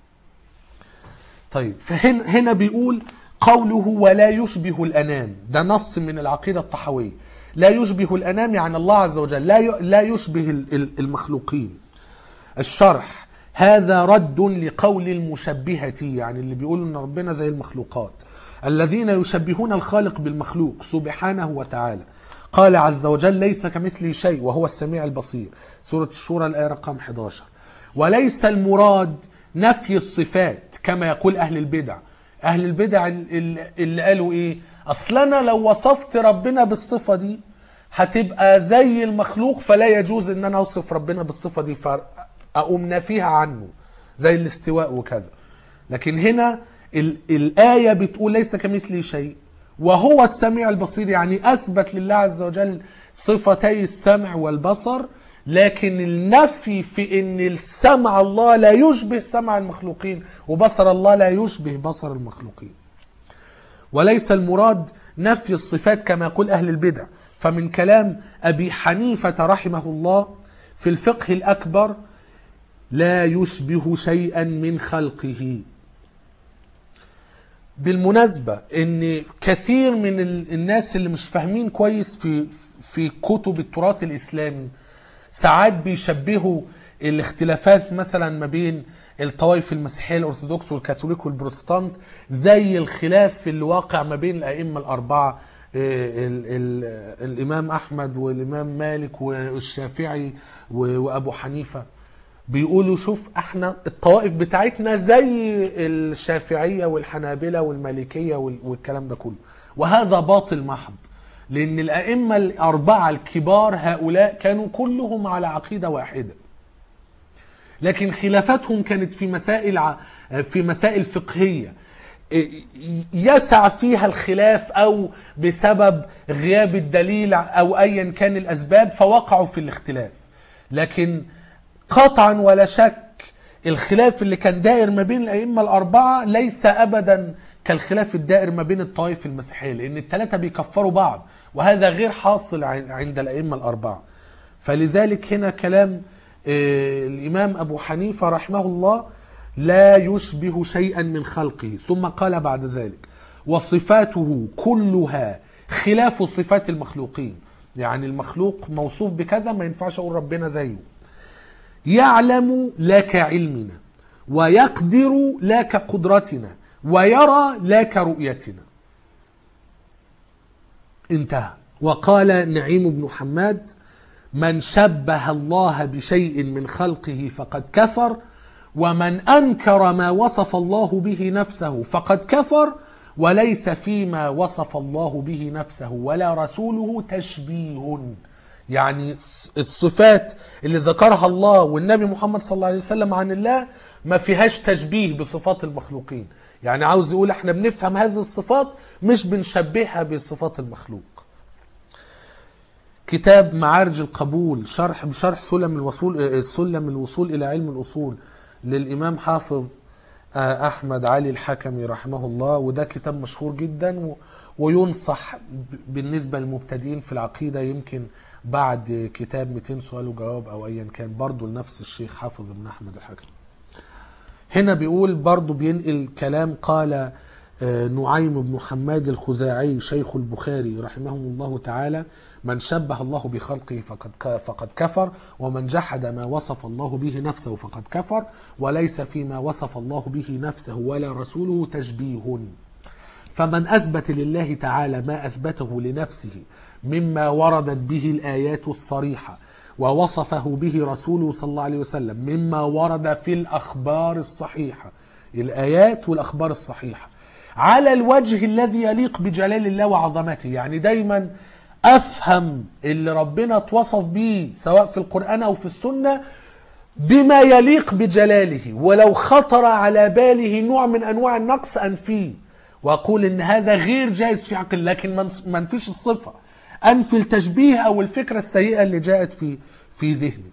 طيب فهنا هنا بيقول قوله ولا يشبه الانام ده نص من العقيده الطحويه لا يشبه الانام يعني الله عز وجل لا ي- لا يشبه ال- ال- المخلوقين الشرح هذا رد لقول المشبهة يعني اللي بيقولوا ان ربنا زي المخلوقات الذين يشبهون الخالق بالمخلوق سبحانه وتعالى قال عز وجل ليس كمثله شيء وهو السميع البصير سورة الشورى الآية رقم 11 وليس المراد نفي الصفات كما يقول أهل البدع أهل البدع ال- ال- اللي قالوا إيه أصل أنا لو وصفت ربنا بالصفة دي هتبقى زي المخلوق فلا يجوز ان انا اوصف ربنا بالصفه دي فاقوم نافيها عنه زي الاستواء وكذا لكن هنا ال- الايه بتقول ليس كمثله شيء وهو السميع البصير يعني اثبت لله عز وجل صفتي السمع والبصر لكن النفي في ان السمع الله لا يشبه سمع المخلوقين وبصر الله لا يشبه بصر المخلوقين وليس المراد نفي الصفات كما يقول أهل البدع فمن كلام أبي حنيفة رحمه الله في الفقه الأكبر لا يشبه شيئا من خلقه بالمناسبة ان كثير من ال- الناس اللي مش فاهمين كويس في في كتب التراث الاسلامي ساعات بيشبهوا الاختلافات مثلا ما بين الطوائف المسيحيه الارثوذكس والكاثوليك والبروتستانت زي الخلاف اللي واقع ما بين الائمه الاربعه آه، ال ال الامام احمد والامام مالك والشافعي و- وابو حنيفه بيقولوا شوف احنا الطوائف بتاعتنا زي الشافعيه والحنابله والمالكيه وال- والكلام ده كله وهذا باطل محض لان الائمه الاربعه الكبار هؤلاء كانوا كلهم على عقيده واحده لكن خلافاتهم كانت في مسائل ع- في مسائل فقهيه يسع فيها الخلاف او بسبب غياب الدليل او ايا كان الاسباب فوقعوا في الاختلاف لكن قطعا ولا شك الخلاف اللي كان دائر ما بين الائمه الاربعه ليس ابدا كالخلاف الدائر ما بين الطوائف المسيحيه لان الثلاثه بيكفروا بعض وهذا غير حاصل عن- عند الائمه الاربعه فلذلك هنا كلام آه، الامام ابو حنيفه رحمه الله لا يشبه شيئا من خلقه ثم قال بعد ذلك وصفاته كلها خلاف صفات المخلوقين يعني المخلوق موصوف بكذا ما ينفعش اقول ربنا زيه يعلم لا كعلمنا ويقدر لا كقدرتنا ويرى لا كرؤيتنا انتهى وقال نعيم بن حماد من شبه الله بشيء من خلقه فقد كفر ومن انكر ما وصف الله به نفسه فقد كفر وليس فيما وصف الله به نفسه ولا رسوله تشبيه يعني الص- الصفات اللي ذكرها الله والنبي محمد صلى الله عليه وسلم عن الله ما فيهاش تشبيه بصفات المخلوقين يعني عاوز يقول احنا بنفهم هذه الصفات مش بنشبهها بصفات المخلوق كتاب معارج القبول شرح بشرح سلم الوصول آه، سلم الوصول الى علم الاصول للامام حافظ آه، احمد علي الحكمي رحمه الله وده كتاب مشهور جدا و- وينصح ب- بالنسبه للمبتدئين في العقيده يمكن بعد كتاب 200 سؤال وجواب او ايا كان برضه لنفس الشيخ حافظ بن احمد الحكمي هنا بيقول برضه بينقل كلام قال آه، نعيم بن حماد الخزاعي شيخ البخاري رحمه الله تعالى من شبه الله بخلقه فقد ك- فقد كفر ومن جحد ما وصف الله به نفسه فقد كفر وليس فيما وصف الله به نفسه ولا رسوله تشبيه فمن اثبت لله تعالى ما اثبته لنفسه مما وردت به الايات الصريحه ووصفه به رسوله صلى الله عليه وسلم مما ورد في الاخبار الصحيحه الايات والاخبار الصحيحه على الوجه الذي يليق بجلال الله وعظمته يعني دايما افهم اللي ربنا اتوصف به سواء في القران او في السنه بما يليق بجلاله ولو خطر على باله نوع من انواع النقص انفيه واقول ان هذا غير جائز في عقل لكن ما نس- ما انفيش الصفه انفي التشبيه او الفكره السيئه اللي جاءت في في ذهني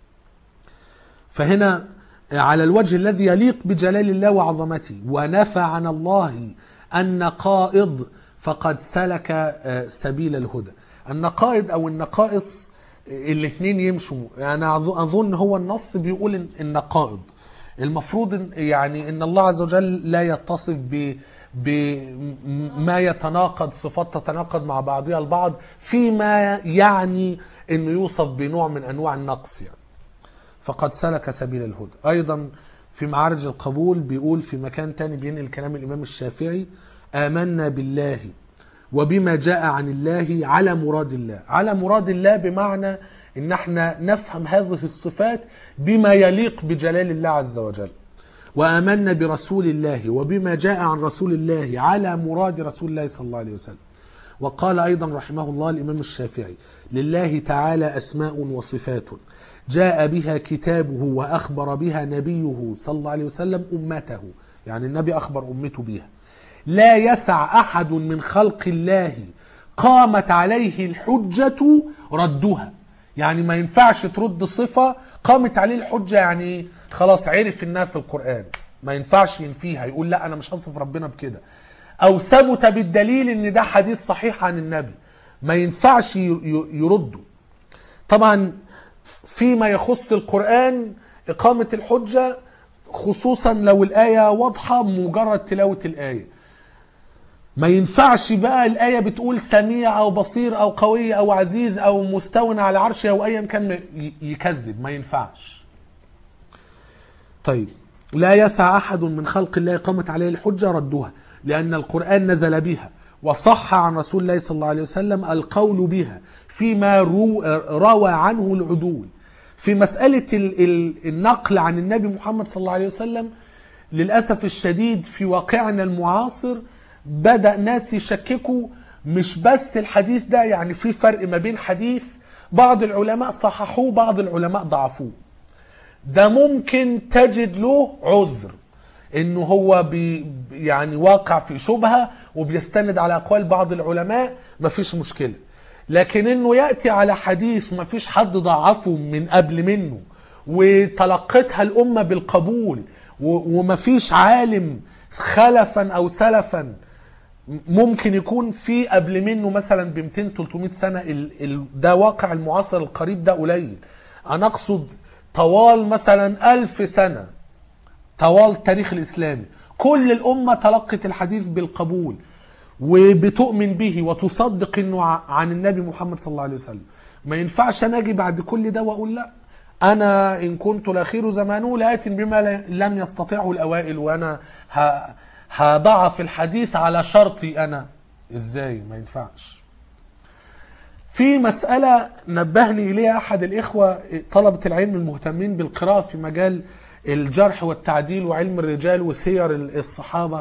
فهنا على الوجه الذي يليق بجلال الله وعظمته ونفى عن الله النقائض فقد سلك آه، سبيل الهدى النقائض او النقائص الاثنين يمشوا يعني أظن- اظن هو النص بيقول إن- النقائض المفروض إن يعني ان الله عز وجل لا يتصف ب بما يتناقض صفات تتناقض مع بعضها البعض فيما يعني انه يوصف بنوع من انواع النقص يعني فقد سلك سبيل الهدى ايضا في معارج القبول بيقول في مكان تاني بينقل كلام الامام الشافعي امنا بالله وبما جاء عن الله على مراد الله على مراد الله بمعنى ان احنا نفهم هذه الصفات بما يليق بجلال الله عز وجل وامنا برسول الله وبما جاء عن رسول الله على مراد رسول الله صلى الله عليه وسلم وقال ايضا رحمه الله الامام الشافعي لله تعالى اسماء وصفات جاء بها كتابه واخبر بها نبيه صلى الله عليه وسلم امته يعني النبي اخبر امته بها لا يسع احد من خلق الله قامت عليه الحجه ردها يعني ما ينفعش ترد صفه قامت عليه الحجه يعني خلاص عرف انها في القران ما ينفعش ينفيها يقول لا انا مش هصف ربنا بكده او ثبت بالدليل ان ده حديث صحيح عن النبي ما ينفعش ي- ي- يرده طبعا فيما يخص القرآن إقامة الحجة خصوصا لو الآية واضحة مجرد تلاوة الآية ما ينفعش بقى الآية بتقول سميع أو بصير أو قوي أو عزيز أو مستو على عرشه أو أيا كان ي- يكذب ما ينفعش طيب لا يسع أحد من خلق الله قامت عليه الحجة ردها لأن القرآن نزل بها وصح عن رسول الله صلى الله عليه وسلم القول بها فيما رو روى عنه العدول في مسألة ال- ال- النقل عن النبي محمد صلى الله عليه وسلم للأسف الشديد في واقعنا المعاصر بدأ ناس يشككوا مش بس الحديث ده يعني في فرق ما بين حديث بعض العلماء صححوه بعض العلماء ضعفوه ده ممكن تجد له عذر انه هو بي يعني واقع في شبهه وبيستند على اقوال بعض العلماء مفيش مشكله لكن انه ياتي على حديث مفيش حد ضعفه من قبل منه وتلقتها الامه بالقبول و- ومفيش عالم خلفا او سلفا ممكن يكون في قبل منه مثلا ب 200 300 سنه ال ال ده واقع المعاصر القريب ده قليل انا اقصد طوال مثلا ألف سنه طوال التاريخ الاسلامي كل الامه تلقت الحديث بالقبول وبتؤمن به وتصدق انه ع- عن النبي محمد صلى الله عليه وسلم ما ينفعش انا اجي بعد كل ده واقول لا انا ان كنت لاخير زمانه لات بما ل- لم يستطيعه الاوائل وانا ه- هضعف الحديث على شرطي انا ازاي ما ينفعش في مسألة نبهني إليها أحد الإخوة طلبة العلم المهتمين بالقراءة في مجال الجرح والتعديل وعلم الرجال وسير الصحابة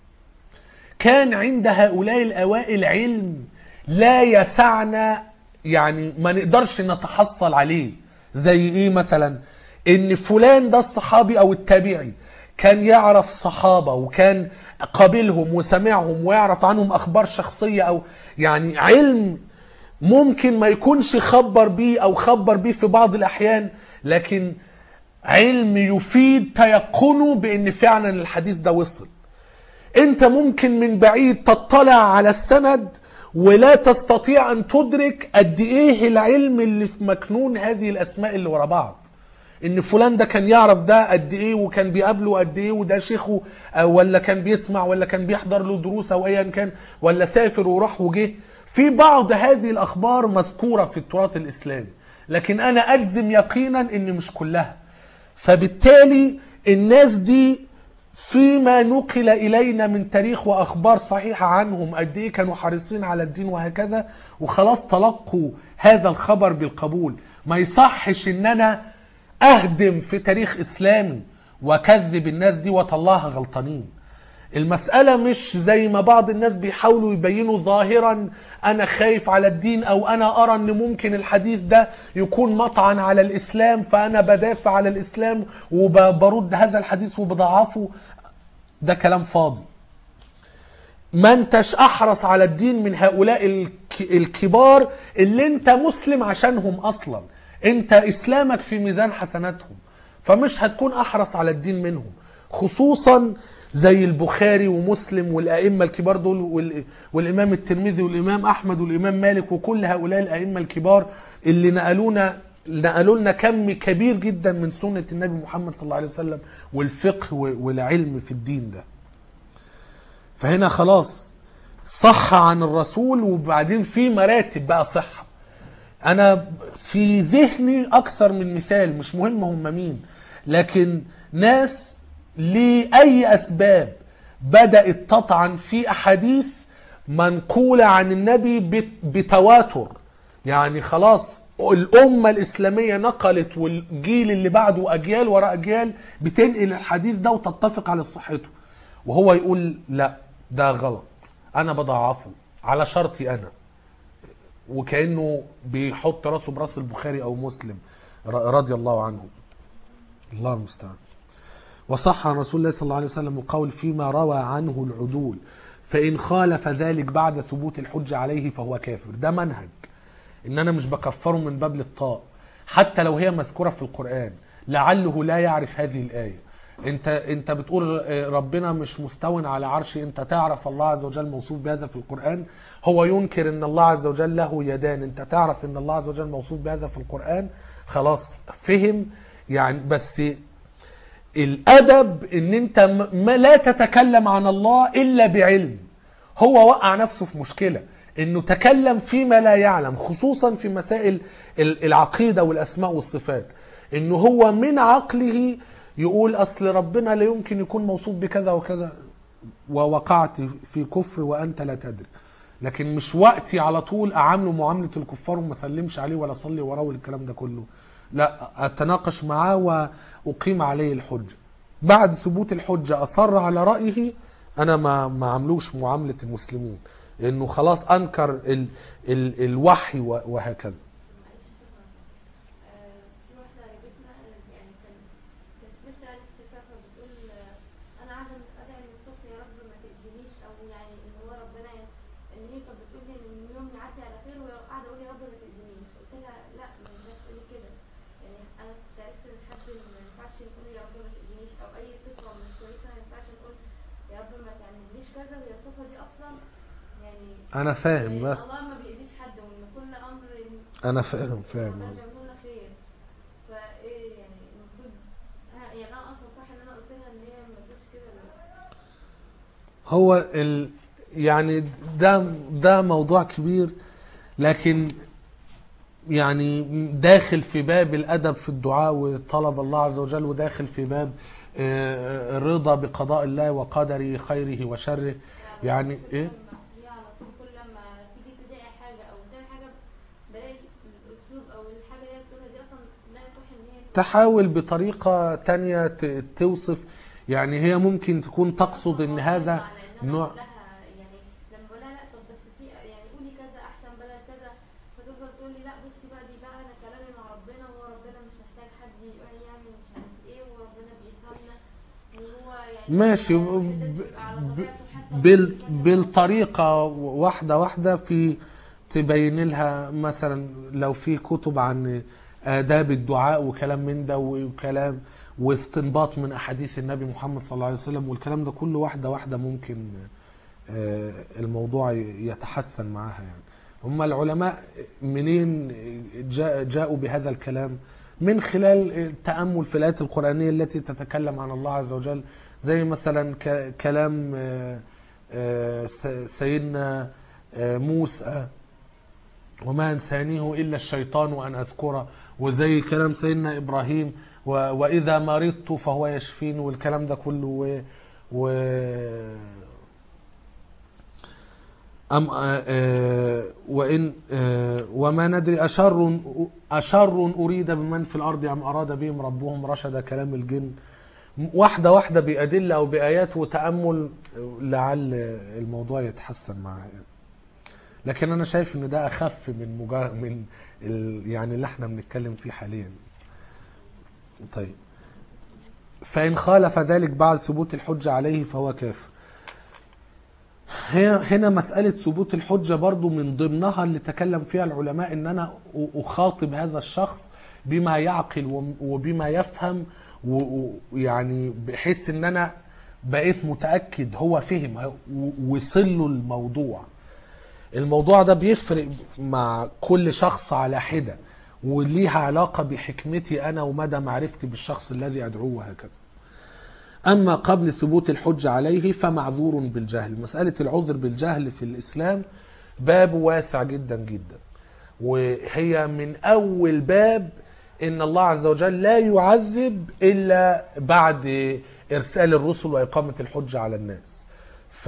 كان عند هؤلاء الأوائل علم لا يسعنا يعني ما نقدرش نتحصل عليه زي إيه مثلا إن فلان ده الصحابي أو التابعي كان يعرف الصحابة وكان قابلهم وسمعهم ويعرف عنهم أخبار شخصية أو يعني علم ممكن ما يكونش خبر بيه او خبر بيه في بعض الاحيان لكن علم يفيد تيقنه بان فعلا الحديث ده وصل انت ممكن من بعيد تطلع على السند ولا تستطيع ان تدرك قد ايه العلم اللي في مكنون هذه الاسماء اللي ورا بعض ان فلان ده كان يعرف ده قد ايه وكان بيقابله قد ايه وده شيخه أو ولا كان بيسمع ولا كان بيحضر له دروس او ايا كان ولا سافر وراح وجه في بعض هذه الاخبار مذكوره في التراث الاسلامي لكن انا اجزم يقينا ان مش كلها فبالتالي الناس دي فيما نقل الينا من تاريخ واخبار صحيحه عنهم قد ايه كانوا حريصين على الدين وهكذا وخلاص تلقوا هذا الخبر بالقبول ما يصحش ان انا اهدم في تاريخ اسلامي واكذب الناس دي واطلعها غلطانين المسألة مش زي ما بعض الناس بيحاولوا يبينوا ظاهرا أنا خايف على الدين أو أنا أرى أن ممكن الحديث ده يكون مطعن على الإسلام فأنا بدافع على الإسلام وبرد هذا الحديث وبضعفه ده كلام فاضي ما انتش أحرص على الدين من هؤلاء الك- الكبار اللي انت مسلم عشانهم أصلا انت إسلامك في ميزان حسناتهم فمش هتكون أحرص على الدين منهم خصوصا زي البخاري ومسلم والأئمة الكبار دول وال- والإمام الترمذي والإمام أحمد والإمام مالك وكل هؤلاء الأئمة الكبار اللي نقلونا نقلوا لنا كم كبير جدا من سنة النبي محمد صلى الله عليه وسلم والفقه و- والعلم في الدين ده فهنا خلاص صح عن الرسول وبعدين في مراتب بقى صحة انا في ذهني اكثر من مثال مش مهم هم مين لكن ناس لاي اسباب بدات تطعن في احاديث منقوله عن النبي بت- بتواتر يعني خلاص الامه الاسلاميه نقلت والجيل اللي بعده اجيال وراء اجيال بتنقل الحديث ده وتتفق على صحته وهو يقول لا ده غلط انا بضعفه على شرطي انا وكانه بيحط راسه براس البخاري او مسلم ر- رضي الله عنهم الله المستعان وصح عن رسول الله صلى الله عليه وسلم القول فيما روى عنه العدول فإن خالف ذلك بعد ثبوت الحجة عليه فهو كافر ده منهج إن أنا مش بكفره من باب الطاء حتى لو هي مذكورة في القرآن لعله لا يعرف هذه الآية انت انت بتقول آه، ربنا مش مستو على عرشه انت تعرف الله عز وجل موصوف بهذا في القرآن هو ينكر ان الله عز وجل له يدان انت تعرف ان الله عز وجل موصوف بهذا في القرآن خلاص فهم يعني بس الادب ان انت م- ما لا تتكلم عن الله الا بعلم هو وقع نفسه في مشكله انه تكلم فيما لا يعلم خصوصا في مسائل ال- العقيده والاسماء والصفات انه هو من عقله يقول اصل ربنا لا يمكن يكون موصوف بكذا وكذا ووقعت في كفر وانت لا تدري لكن مش وقتي على طول اعامله معامله الكفار وما اسلمش عليه ولا اصلي وراه والكلام ده كله لا اتناقش معاه واقيم عليه الحجه بعد ثبوت الحجه اصر على رايه انا ما ما عاملوش معامله المسلمين انه خلاص انكر ال ال الوحي و- وهكذا معلش شكرا آه، في واحدة قريبتنا آه، يعني كان كانت لسه قالت شفافة بتقول آه، أنا قاعدة أدعي من الصبح يا رب ما تأذينيش أو يعني إن هو ربنا ي- إن هي كانت بتقول لي إن اليوم يعدي على خير وهي قاعدة أقول يا رب ما تأذينيش قلت لها لا ما ينفعش تقولي كده يعني أنا كنت عرفت إن حد ما ينفعش نقول يا رب ما تأذينيش أو أي صفة مش كويسة ما ينفعش نقول يا رب ما تعمليش كذا وهي الصفة دي أصلا يعني انا فاهم يعني بس الله ما بيأذيش حد وإن كل أمر انا فاهم فاهم ربنا قصدك. بيعمل لنا خير فايه يعني المفروض ها- يعني انا اصلا صح ان انا قلت لها ان هي ما تقولش كده ولا- هو ال يعني ده ده موضوع كبير لكن يعني داخل في باب الادب في الدعاء وطلب الله عز وجل وداخل في باب آه، الرضا بقضاء الله وقدره خيره وشره يعني كل ايه لما- هي على طول كل لما تيجي تدعي حاجه او تعمل حاجه بلاقي الاسلوب او الحاجه اللي هي بتقولها دي اصلا لا يصح ان هي تحاول بطريقة تانية ت- توصف يعني هي ممكن تكون تقصد ان هذا نوع لها يعني لما بقول لها لا طب بس في يعني قولي كذا احسن بدل كذا فتفضل تقول لي لا بصي بقى دي بقى انا كلامي مع ربنا وهو ربنا مش محتاج حد يقول يعمل مش عارف ايه وربنا بيفهمنا وهو يعني ماشي هو ب- لازم يبقى على ب- طبيعته حتى بال لو كان- بالطريقة واحدة واحدة في تبين لها مثلا لو في كتب عن آداب الدعاء وكلام من ده وكلام واستنباط من أحاديث النبي محمد صلى الله عليه وسلم والكلام ده كله واحدة واحدة ممكن آه، الموضوع يتحسن معاها يعني هم العلماء منين جاء جاءوا بهذا الكلام من خلال التأمل في الآيات القرآنية التي تتكلم عن الله عز وجل زي مثلا ك- كلام آه، آه، س- سيدنا آه، موسى وما أنسانيه إلا الشيطان أن أذكره وزي كلام سيدنا إبراهيم و- وإذا مرضت فهو يشفين والكلام ده كله و, و أم آه، آه، وإن آه، وما ندري أشر أشر أريد بمن في الأرض أم أراد بهم ربهم رشد كلام الجن واحدة واحدة بأدلة أو بآيات وتأمل لعل الموضوع يتحسن معها يعني. لكن أنا شايف إن ده أخف من مجرد من ال يعني اللي احنا بنتكلم فيه حاليا طيب فإن خالف ذلك بعد ثبوت الحجة عليه فهو كافر هي هنا مسألة ثبوت الحجة برضو من ضمنها اللي تكلم فيها العلماء ان انا اخاطب هذا الشخص بما يعقل وم- وبما يفهم و- ويعني بحيث ان انا بقيت متأكد هو فهم و- وصل له الموضوع الموضوع ده بيفرق مع كل شخص على حدة وليها علاقة بحكمتي أنا ومدى معرفتي بالشخص الذي أدعوه وهكذا أما قبل ثبوت الحجة عليه فمعذور بالجهل مسألة العذر بالجهل في الإسلام باب واسع جدا جدا وهي من أول باب إن الله عز وجل لا يعذب إلا بعد إرسال الرسل وإقامة الحجة على الناس ف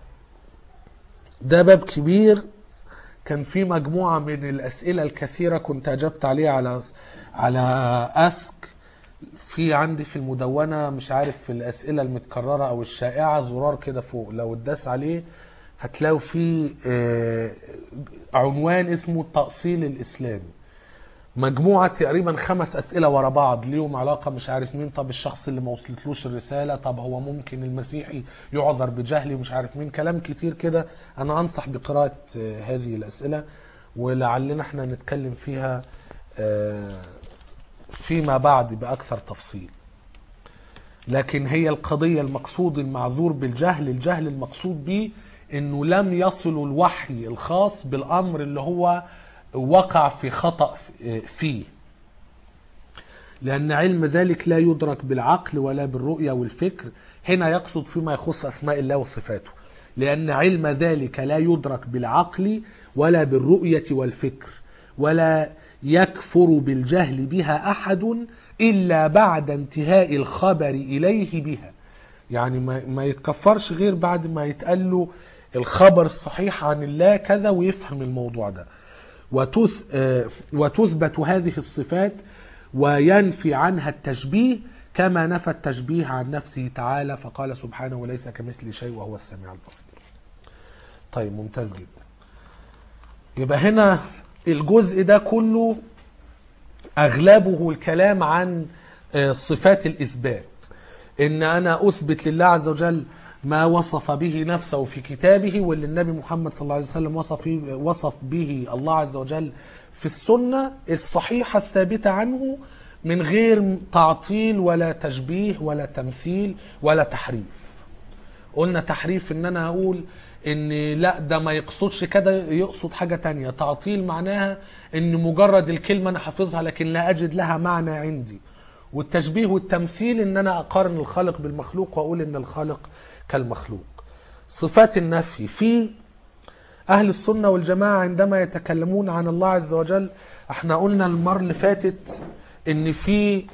ده باب كبير كان في مجموعة من الأسئلة الكثيرة كنت أجبت عليها على على أسك في عندي في المدونة مش عارف في الأسئلة المتكررة أو الشائعة زرار كده فوق لو اتداس عليه هتلاقوا فيه آه، عنوان اسمه التأصيل الإسلامي مجموعة تقريبا خمس أسئلة ورا بعض ليهم علاقة مش عارف مين طب الشخص اللي ما وصلتلوش الرسالة طب هو ممكن المسيحي يعذر بجهله مش عارف مين كلام كتير كده أنا أنصح بقراءة آه، هذه الأسئلة ولعلنا احنا نتكلم فيها آه، فيما بعد بأكثر تفصيل لكن هي القضية المقصود المعذور بالجهل الجهل المقصود به انه لم يصل الوحي الخاص بالامر اللي هو وقع في خطأ فيه لأن علم ذلك لا يدرك بالعقل ولا بالرؤية والفكر هنا يقصد فيما يخص أسماء الله وصفاته لأن علم ذلك لا يدرك بالعقل ولا بالرؤية والفكر ولا يكفر بالجهل بها أحد إلا بعد انتهاء الخبر إليه بها يعني ما, ما يتكفرش غير بعد ما يتقال له الخبر الصحيح عن الله كذا ويفهم الموضوع ده وتث آه، وتثبت هذه الصفات وينفي عنها التشبيه كما نفى التشبيه عن نفسه تعالى فقال سبحانه وليس كمثله شيء وهو السميع البصير طيب ممتاز جدا يبقى هنا الجزء ده كله اغلبه الكلام عن آه، صفات الاثبات ان انا اثبت لله عز وجل ما وصف به نفسه في كتابه واللي النبي محمد صلى الله عليه وسلم وصف وصف به الله عز وجل في السنه الصحيحه الثابته عنه من غير تعطيل ولا تشبيه ولا تمثيل ولا تحريف قلنا تحريف ان انا اقول ان لا ده ما يقصدش كده يقصد حاجة تانية تعطيل معناها ان مجرد الكلمة انا حافظها لكن لا اجد لها معنى عندي والتشبيه والتمثيل ان انا اقارن الخالق بالمخلوق واقول ان الخالق كالمخلوق صفات النفي في اهل السنة والجماعة عندما يتكلمون عن الله عز وجل احنا قلنا المرة اللي فاتت ان في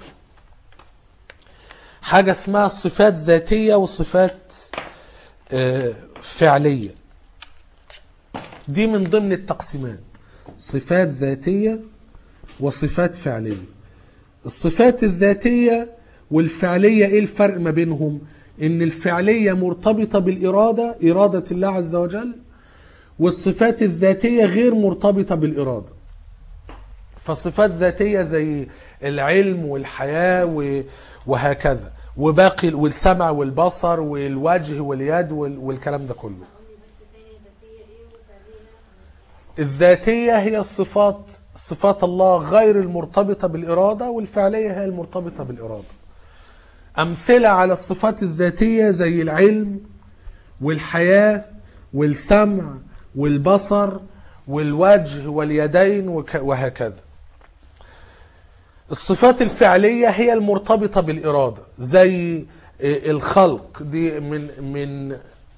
حاجة اسمها صفات ذاتية وصفات آه، فعلية دي من ضمن التقسيمات صفات ذاتية وصفات فعلية الصفات الذاتية والفعلية ايه الفرق ما بينهم ان الفعلية مرتبطة بالإرادة إرادة الله عز وجل والصفات الذاتية غير مرتبطة بالإرادة فصفات ذاتية زي العلم والحياة و- وهكذا وباقي والسمع والبصر والوجه واليد وال- والكلام ده كله قولي بس تاني ذاتية ايه وفعلية الذاتية هي الصفات صفات الله غير المرتبطة بالإرادة والفعلية هي المرتبطة بالإرادة أمثلة على الصفات الذاتية زي العلم والحياة والسمع والبصر والوجه واليدين وك- وهكذا الصفات الفعلية هي المرتبطة بالإرادة زي آه، الخلق دي من من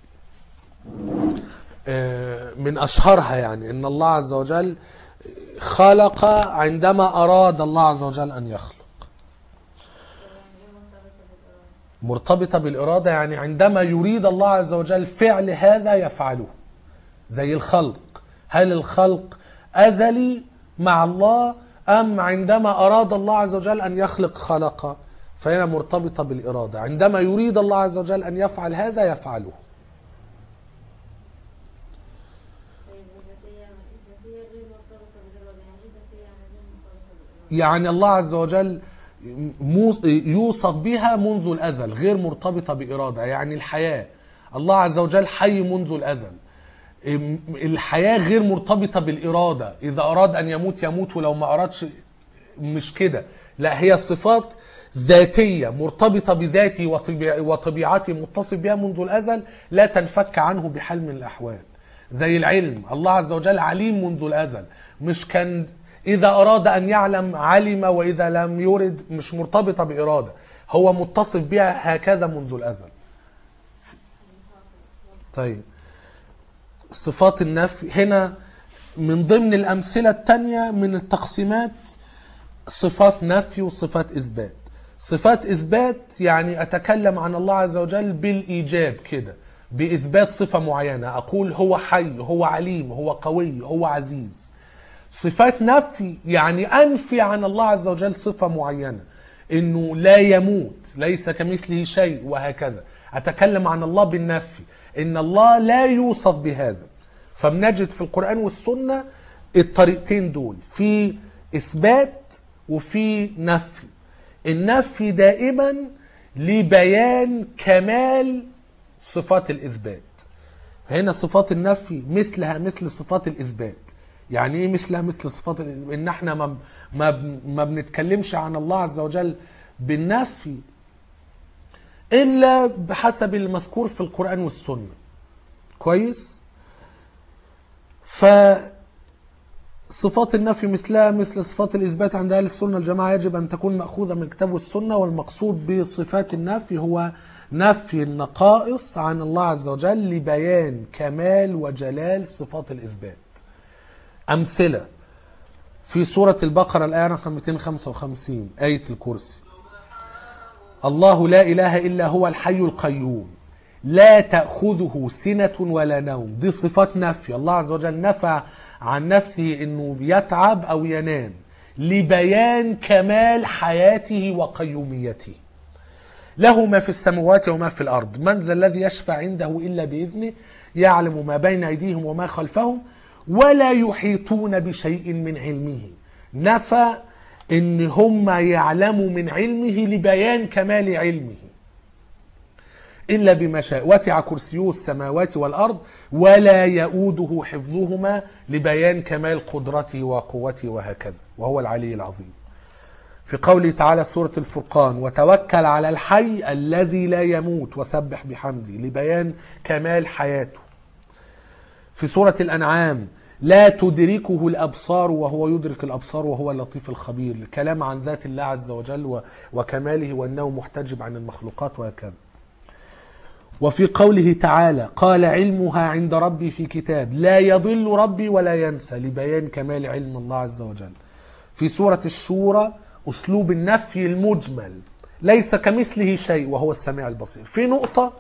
آه، من أشهرها يعني إن الله عز وجل خلق عندما أراد الله عز وجل أن يخلق يعني ايه مرتبطة بالإرادة مرتبطة بالإرادة يعني عندما يريد الله عز وجل فعل هذا يفعله زي الخلق هل الخلق أزلي مع الله أم عندما أراد الله عز وجل أن يخلق خلق فهي مرتبطة بالإرادة عندما يريد الله عز وجل أن يفعل هذا يفعله طيب الذاتية الذاتية غير مرتبطة بالإرادة يعني ايه ذاتية يعني غير مرتبطة بالإرادة يعني الله عز وجل موص- يوصف بها منذ الأزل غير مرتبطة بإرادة يعني الحياة الله عز وجل حي منذ الأزل ام- الحياة غير مرتبطة بالإرادة إذا أراد أن يموت يموت ولو ما أرادش مش كده لا هي صفات ذاتية مرتبطة بذاته وطبيع- وطبيعته متصف بها منذ الأزل لا تنفك عنه بحال من الأحوال زي العلم الله عز وجل عليم منذ الأزل مش كان إذا أراد أن يعلم علم وإذا لم يرد مش مرتبطة بإرادة هو متصف بها هكذا منذ الأزل طيب صفات النفي هنا من ضمن الأمثلة التانية من التقسيمات صفات نفي وصفات إثبات صفات إثبات يعني أتكلم عن الله عز وجل بالإيجاب كده بإثبات صفة معينة أقول هو حي هو عليم هو قوي هو عزيز صفات نفي يعني أنفي عن الله عز وجل صفة معينة إنه لا يموت ليس كمثله شيء وهكذا أتكلم عن الله بالنفي إن الله لا يوصف بهذا فبنجد في القرآن والسنة الطريقتين دول في إثبات وفي نفي النفي دائما لبيان كمال صفات الإثبات فهنا صفات النفي مثلها مثل صفات الإثبات يعني ايه مثلها مثل صفات الإثبات ان احنا ما ما ما بنتكلمش عن الله عز وجل بالنفي الا بحسب المذكور في القرآن والسنة كويس ف صفات النفي مثلها مثل صفات الإثبات عند أهل السنة الجماعة يجب أن تكون مأخوذة من الكتاب والسنة والمقصود بصفات النفي هو نفي النقائص عن الله عز وجل لبيان كمال وجلال صفات الإثبات أمثلة في سورة البقرة الآية رقم 255 آية الكرسي الله لا إله إلا هو الحي القيوم لا تأخذه سنة ولا نوم دي صفات نفي الله عز وجل نفى عن نفسه أنه يتعب أو ينام لبيان كمال حياته وقيوميته له ما في السماوات وما في الأرض من ذا الذي يشفع عنده إلا بإذنه يعلم ما بين أيديهم وما خلفهم ولا يحيطون بشيء من علمه نفى ان هم يعلموا من علمه لبيان كمال علمه الا بما شاء وسع كرسيه السماوات والارض ولا يؤوده حفظهما لبيان كمال قدرته وقوته وهكذا وهو العلي العظيم في قوله تعالى سورة الفرقان وتوكل على الحي الذي لا يموت وسبح بحمده لبيان كمال حياته في سورة الأنعام لا تدركه الأبصار وهو يدرك الأبصار وهو اللطيف الخبير الكلام عن ذات الله عز وجل و- وكماله وأنه محتجب عن المخلوقات وهكذا وفي قوله تعالى قال علمها عند ربي في كتاب لا يضل ربي ولا ينسى لبيان كمال علم الله عز وجل في سورة الشورى أسلوب النفي المجمل ليس كمثله شيء وهو السميع البصير في نقطة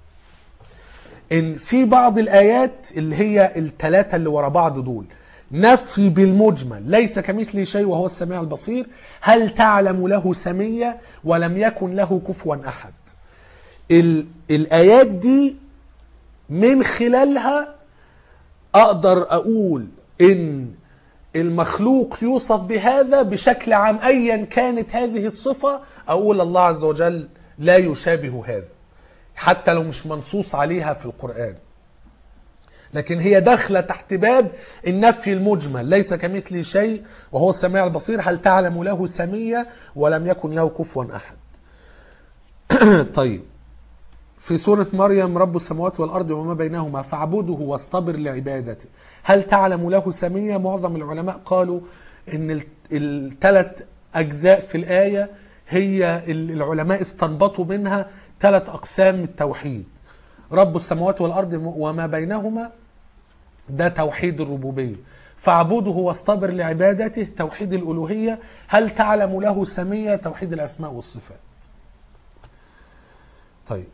ان في بعض الايات اللي هي الثلاثه اللي ورا بعض دول نفي بالمجمل ليس كمثله شيء وهو السميع البصير هل تعلم له سميه ولم يكن له كفوا احد ال الايات دي من خلالها اقدر اقول ان المخلوق يوصف بهذا بشكل عام ايا كانت هذه الصفه اقول الله عز وجل لا يشابه هذا حتى لو مش منصوص عليها في القرآن لكن هي داخله تحت باب النفي المجمل ليس كمثله شيء وهو السميع البصير هل تعلم له سمية ولم يكن له كفوا أحد طيب في سورة مريم رب السماوات والأرض وما بينهما فاعبده واصطبر لعبادته هل تعلم له سمية معظم العلماء قالوا ان الثلاث أجزاء في الآية هي ال- العلماء استنبطوا منها ثلاث أقسام التوحيد رب السماوات والأرض وما بينهما ده توحيد الربوبية فاعبده واصطبر لعبادته توحيد الألوهية هل تعلم له سمية توحيد الأسماء والصفات طيب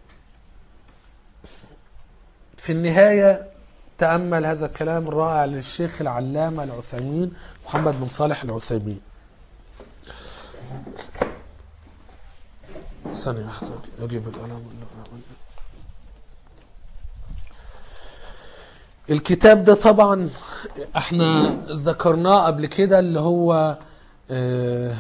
في النهاية تأمل هذا الكلام الرائع للشيخ العلامة العثيمين محمد بن صالح العثيمين ثانية واحدة أجيب القلم الكتاب ده طبعا احنا ذكرناه قبل كده اللي هو آه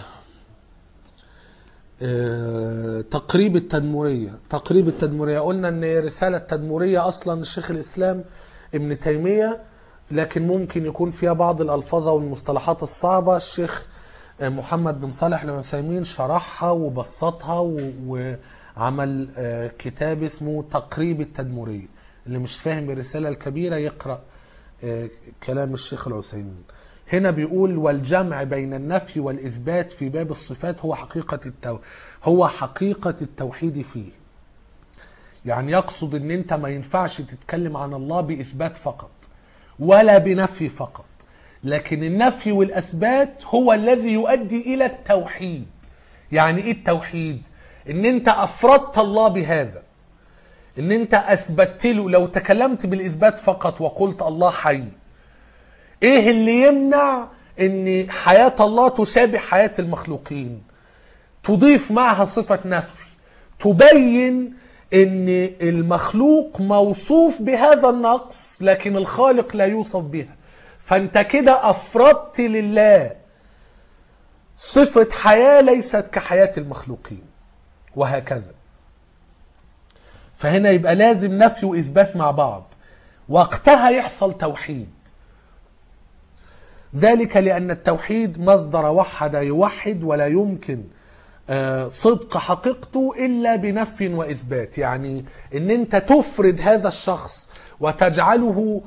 آه تقريب التدمرية تقريب التدمرية قلنا ان رسالة تدمرية اصلا الشيخ الاسلام ابن تيمية لكن ممكن يكون فيها بعض الالفاظ والمصطلحات الصعبة الشيخ آه، محمد بن صالح العثيمين شرحها وبسطها و- وعمل آه، كتاب اسمه تقريب التدمرية اللي مش فاهم الرسالة الكبيرة يقرأ آه، كلام الشيخ العثيمين هنا بيقول والجمع بين النفي والإثبات في باب الصفات هو حقيقة التو... هو حقيقة التوحيد فيه يعني يقصد ان انت ما ينفعش تتكلم عن الله بإثبات فقط ولا بنفي فقط لكن النفي والأثبات هو الذي يؤدي إلى التوحيد يعني إيه التوحيد؟ إن أنت أفردت الله بهذا إن أنت أثبتت له لو تكلمت بالإثبات فقط وقلت الله حي إيه اللي يمنع إن حياة الله تشابه حياة المخلوقين تضيف معها صفة نفي تبين ان المخلوق موصوف بهذا النقص لكن الخالق لا يوصف بها فانت كده افردت لله صفة حياة ليست كحياة المخلوقين وهكذا فهنا يبقى لازم نفي واثبات مع بعض وقتها يحصل توحيد ذلك لأن التوحيد مصدر وحد يوحد ولا يمكن آه، صدق حقيقته إلا بنفي وإثبات يعني أن أنت تفرد هذا الشخص وتجعله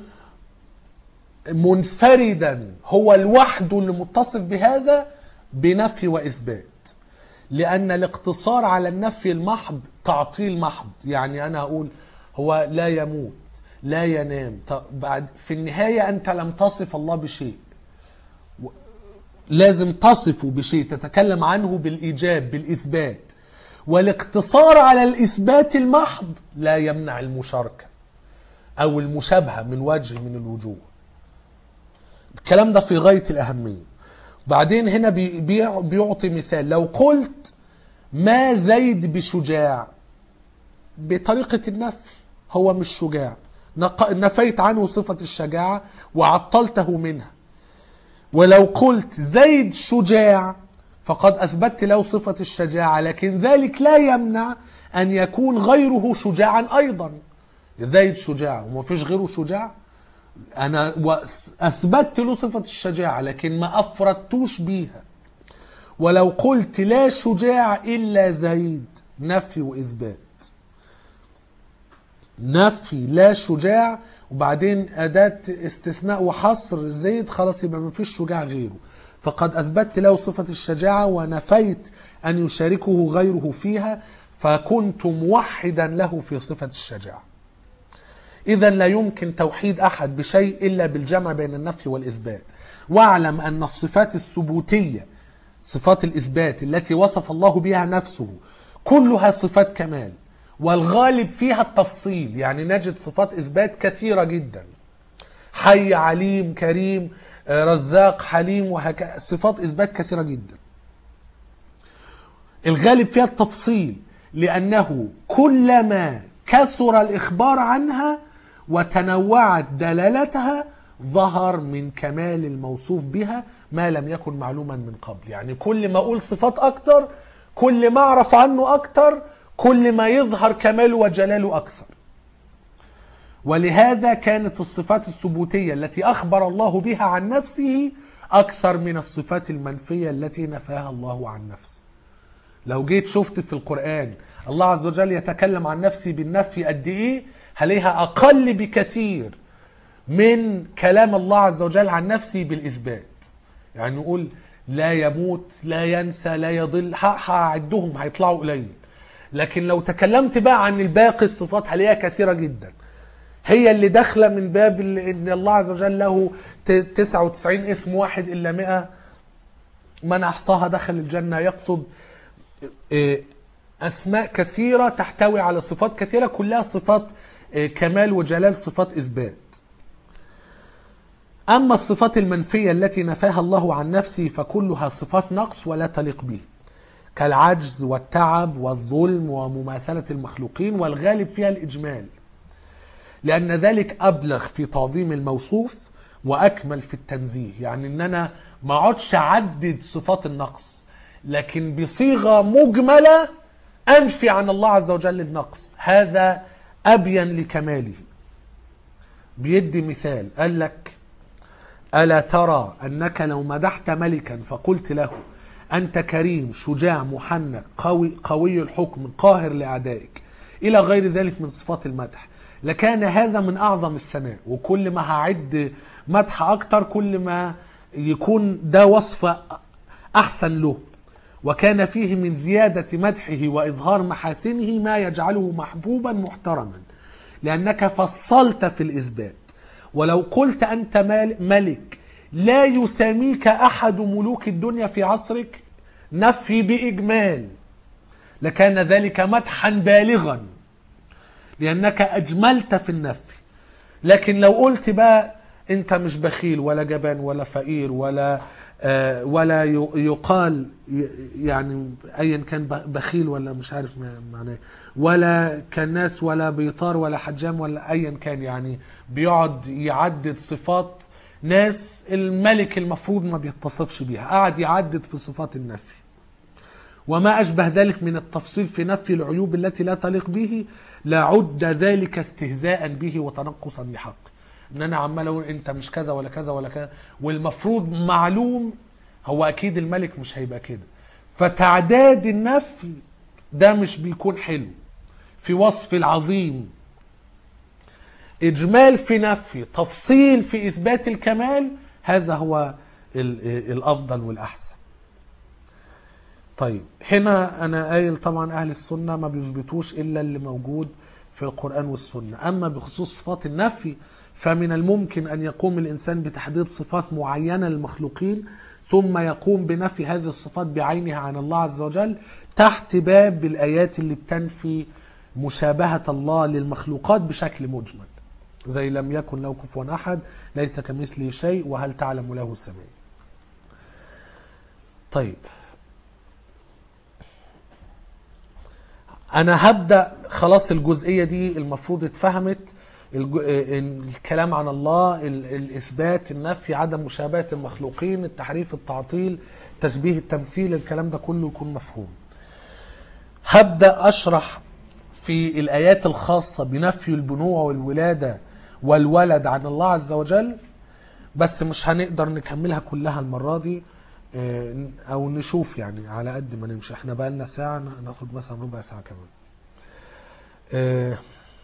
منفردا هو لوحده اللي متصف بهذا بنفي وإثبات لأن الاقتصار على النفي المحض تعطيل محض يعني أنا أقول هو لا يموت لا ينام طب بعد في النهاية أنت لم تصف الله بشيء لازم تصفه بشيء تتكلم عنه بالإيجاب بالإثبات والاقتصار على الإثبات المحض لا يمنع المشاركة أو المشابهة من وجه من الوجوه الكلام ده في غاية الأهمية بعدين هنا بي- بيع- بيعطي مثال لو قلت ما زيد بشجاع بطريقة النفي هو مش شجاع نق- نفيت عنه صفة الشجاعة وعطلته منها ولو قلت زيد شجاع فقد أثبتت له صفة الشجاعة لكن ذلك لا يمنع أن يكون غيره شجاعا أيضا زيد شجاع وما فيش غيره شجاع أنا وأس- أثبتت له صفة الشجاعة لكن ما أفردتوش بيها ولو قلت لا شجاع إلا زيد نفي وإثبات نفي لا شجاع وبعدين أداة استثناء وحصر زيد خلاص يبقى ما فيش شجاع غيره فقد أثبتت له صفة الشجاعة ونفيت أن يشاركه غيره فيها فكنت موحدا له في صفة الشجاعة إذا لا يمكن توحيد أحد بشيء إلا بالجمع بين النفي والإثبات واعلم أن الصفات الثبوتية صفات الإثبات التي وصف الله بها نفسه كلها صفات كمال والغالب فيها التفصيل يعني نجد صفات إثبات كثيرة جدا حي عليم كريم آه، رزاق حليم وهكذا صفات إثبات كثيرة جدا الغالب فيها التفصيل لأنه كلما كثر الإخبار عنها وتنوعت دلالتها ظهر من كمال الموصوف بها ما لم يكن معلوما من قبل يعني كل ما أقول صفات أكتر كل ما أعرف عنه أكتر كل ما يظهر كماله وجلاله أكثر ولهذا كانت الصفات الثبوتية التي أخبر الله بها عن نفسه أكثر من الصفات المنفية التي نفاها الله عن نفسه لو جيت شفت في القرآن الله عز وجل يتكلم عن نفسه بالنفي قد إيه هلاقيها أقل بكثير من كلام الله عز وجل عن نفسه بالإثبات يعني نقول لا يموت لا ينسى لا يضل ه- هعدهم هيطلعوا قليل لكن لو تكلمت بقى عن الباقي الصفات هلاقيها كثيرة جدا هي اللي داخلة من باب ال- ان الله عز وجل له ت- 99 اسم واحد الا 100 من احصاها دخل الجنة يقصد آه، اسماء كثيرة تحتوي على صفات كثيرة كلها صفات آه، كمال وجلال صفات اثبات أما الصفات المنفية التي نفاها الله عن نفسه فكلها صفات نقص ولا تليق به كالعجز والتعب والظلم ومماثلة المخلوقين والغالب فيها الإجمال لأن ذلك أبلغ في تعظيم الموصوف وأكمل في التنزيه يعني أن أنا ما اقعدش أعدد صفات النقص لكن بصيغة مجملة أنفي عن الله عز وجل النقص هذا أبين لكماله بيدي مثال قال لك ألا ترى أنك لو مدحت ملكا فقلت له أنت كريم شجاع محنك قوي, قوي الحكم قاهر لأعدائك إلى غير ذلك من صفات المدح لكان هذا من أعظم الثناء وكل ما هعد مدح أكتر كل ما يكون ده وصف أحسن له وكان فيه من زيادة مدحه وإظهار محاسنه ما يجعله محبوبا محترما لأنك فصلت في الإثبات ولو قلت أنت مال- ملك لا يساميك أحد ملوك الدنيا في عصرك نفي بإجمال لكان ذلك مدحا بالغا لأنك أجملت في النفي لكن لو قلت بقى أنت مش بخيل ولا جبان ولا فقير ولا آه، ولا ي- يقال ي- يعني ايا كان ب- بخيل ولا مش عارف ما- معناه ولا كناس ولا بيطار ولا حجام ولا ايا كان يعني بيقعد يعدد صفات ناس الملك المفروض ما بيتصفش بيها قعد يعدد في صفات النفي وما أشبه ذلك من التفصيل في نفي العيوب التي لا تليق به لعد ذلك استهزاء به وتنقصا لحقه ان انا عمال اقول انت مش كذا ولا كذا ولا كذا والمفروض معلوم هو اكيد الملك مش هيبقى كده فتعداد النفي ده مش بيكون حلو في وصف العظيم اجمال في نفي تفصيل في اثبات الكمال هذا هو ال- الافضل والاحسن طيب هنا انا قايل طبعا اهل السنه ما بيثبتوش الا اللي موجود في القران والسنه اما بخصوص صفات النفي فمن الممكن ان يقوم الانسان بتحديد صفات معينه للمخلوقين ثم يقوم بنفي هذه الصفات بعينها عن الله عز وجل تحت باب الآيات اللي بتنفي مشابهة الله للمخلوقات بشكل مجمل زي لم يكن له كفوا أحد ليس كمثله شيء وهل تعلم له سميع طيب انا هبدا خلاص الجزئيه دي المفروض اتفهمت الج... الكلام عن الله ال... الاثبات النفي عدم مشابهه المخلوقين التحريف التعطيل تشبيه التمثيل الكلام ده كله يكون مفهوم هبدا اشرح في الايات الخاصه بنفي البنوه والولاده والولد عن الله عز وجل بس مش هنقدر نكملها كلها المره دي آه، او نشوف يعني على قد ما نمشي احنا بقى لنا ساعه ناخد مثلا ربع ساعه كمان آه،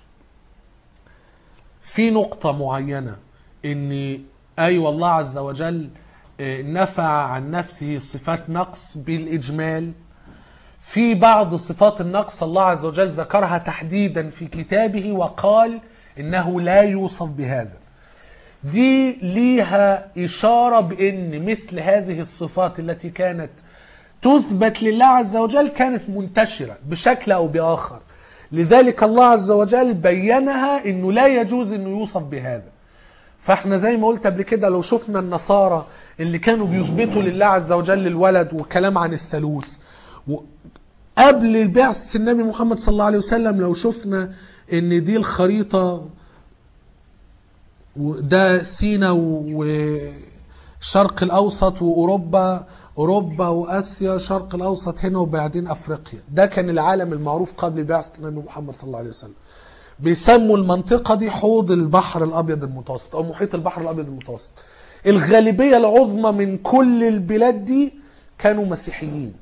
في نقطه معينه ان ايوه الله عز وجل آه، نفى عن نفسه صفات نقص بالاجمال في بعض صفات النقص الله عز وجل ذكرها تحديدا في كتابه وقال انه لا يوصف بهذا دي ليها إشارة بأن مثل هذه الصفات التي كانت تثبت لله عز وجل كانت منتشرة بشكل أو بآخر لذلك الله عز وجل بينها أنه لا يجوز أنه يوصف بهذا فاحنا زي ما قلت قبل كده لو شفنا النصارى اللي كانوا بيثبتوا لله عز وجل الولد وكلام عن الثالوث و- قبل بعثة النبي محمد صلى الله عليه وسلم لو شفنا ان دي الخريطة وده سينا وشرق الاوسط واوروبا اوروبا واسيا شرق الاوسط هنا وبعدين افريقيا ده كان العالم المعروف قبل بعثه النبي محمد صلى الله عليه وسلم بيسموا المنطقه دي حوض البحر الابيض المتوسط او محيط البحر الابيض المتوسط الغالبيه العظمى من كل البلاد دي كانوا مسيحيين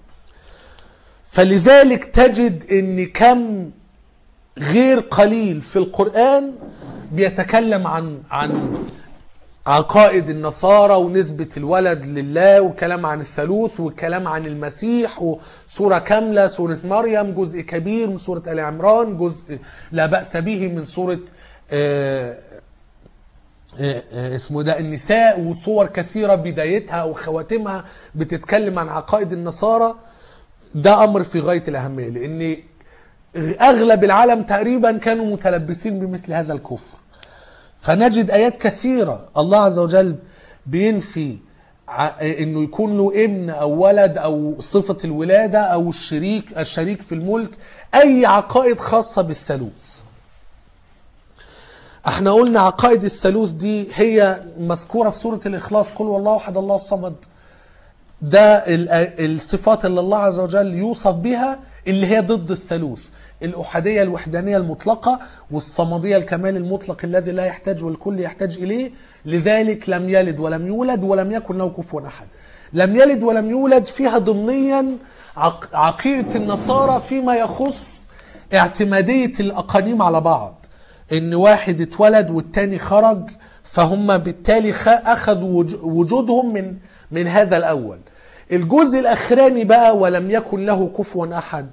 فلذلك تجد ان كم غير قليل في القرآن بيتكلم عن عن عقائد النصارى ونسبة الولد لله وكلام عن الثالوث وكلام عن المسيح وسورة كاملة سورة مريم جزء كبير من سورة آل عمران جزء لا بأس به من سورة آه، آه، آه، اسمه ده النساء وصور كثيرة بدايتها وخواتمها بتتكلم عن عقائد النصارى ده أمر في غاية الأهمية لأن اغلب العالم تقريبا كانوا متلبسين بمثل هذا الكفر فنجد ايات كثيره الله عز وجل بينفي ع- انه يكون له ابن او ولد او صفه الولاده او الشريك الشريك في الملك اي عقائد خاصه بالثالوث احنا قلنا عقائد الثالوث دي هي مذكوره في سوره الاخلاص قل والله احد الله الصمد ده ال- الصفات اللي الله عز وجل يوصف بها اللي هي ضد الثالوث الأحادية الوحدانية المطلقة والصمدية الكمال المطلق الذي لا يحتاج والكل يحتاج إليه لذلك لم يلد ولم يولد ولم يكن له كفوا أحد لم يلد ولم يولد فيها ضمنيا عق- عقيدة النصارى فيما يخص اعتمادية الأقانيم على بعض إن واحد اتولد والتاني خرج فهم بالتالي خ- أخذوا وج- وجودهم من من هذا الأول الجزء الأخراني بقى ولم يكن له كفوا أحد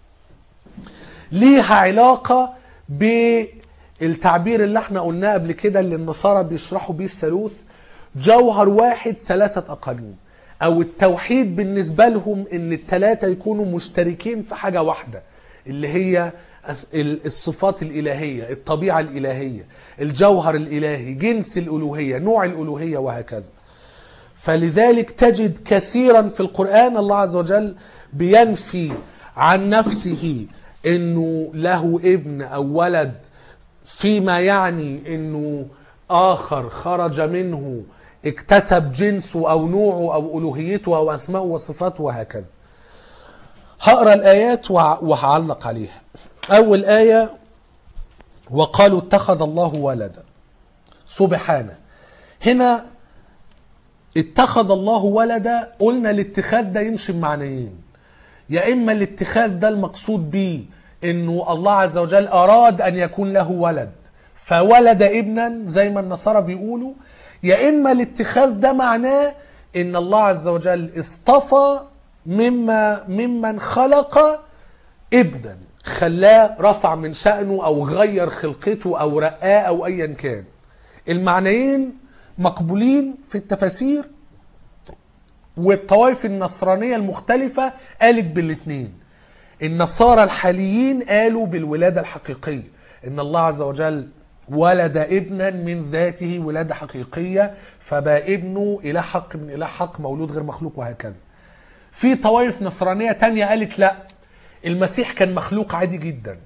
ليها علاقة بالتعبير اللي احنا قلناه قبل كده اللي النصارى بيشرحوا بيه الثالوث جوهر واحد ثلاثة أقانيم أو التوحيد بالنسبة لهم إن الثلاثة يكونوا مشتركين في حاجة واحدة اللي هي أس- ال- الصفات الإلهية الطبيعة الإلهية الجوهر الإلهي جنس الألوهية نوع الألوهية وهكذا فلذلك تجد كثيرا في القرآن الله عز وجل بينفي عن نفسه انه له ابن او ولد فيما يعني انه اخر خرج منه اكتسب جنسه او نوعه او الوهيته او اسماءه وصفاته وهكذا هقرا الايات وع- وهعلق عليها اول ايه وقالوا اتخذ الله ولدا سبحانه هنا اتخذ الله ولدا قلنا الاتخاذ ده يمشي بمعنيين يا اما الاتخاذ ده المقصود بيه انه الله عز وجل اراد ان يكون له ولد فولد ابنا زي ما النصارى بيقولوا يا اما الاتخاذ ده معناه ان الله عز وجل اصطفى مما ممن خلق ابنا خلاه رفع من شأنه او غير خلقته او رقاه او ايا كان المعنيين مقبولين في التفاسير والطوائف النصرانية المختلفة قالت بالاثنين النصارى الحاليين قالوا بالولادة الحقيقية إن الله عز وجل ولد ابنا من ذاته ولادة حقيقية فبقى ابنه إله حق من إله حق مولود غير مخلوق وهكذا في طوائف نصرانية تانية قالت لا المسيح كان مخلوق عادي جدا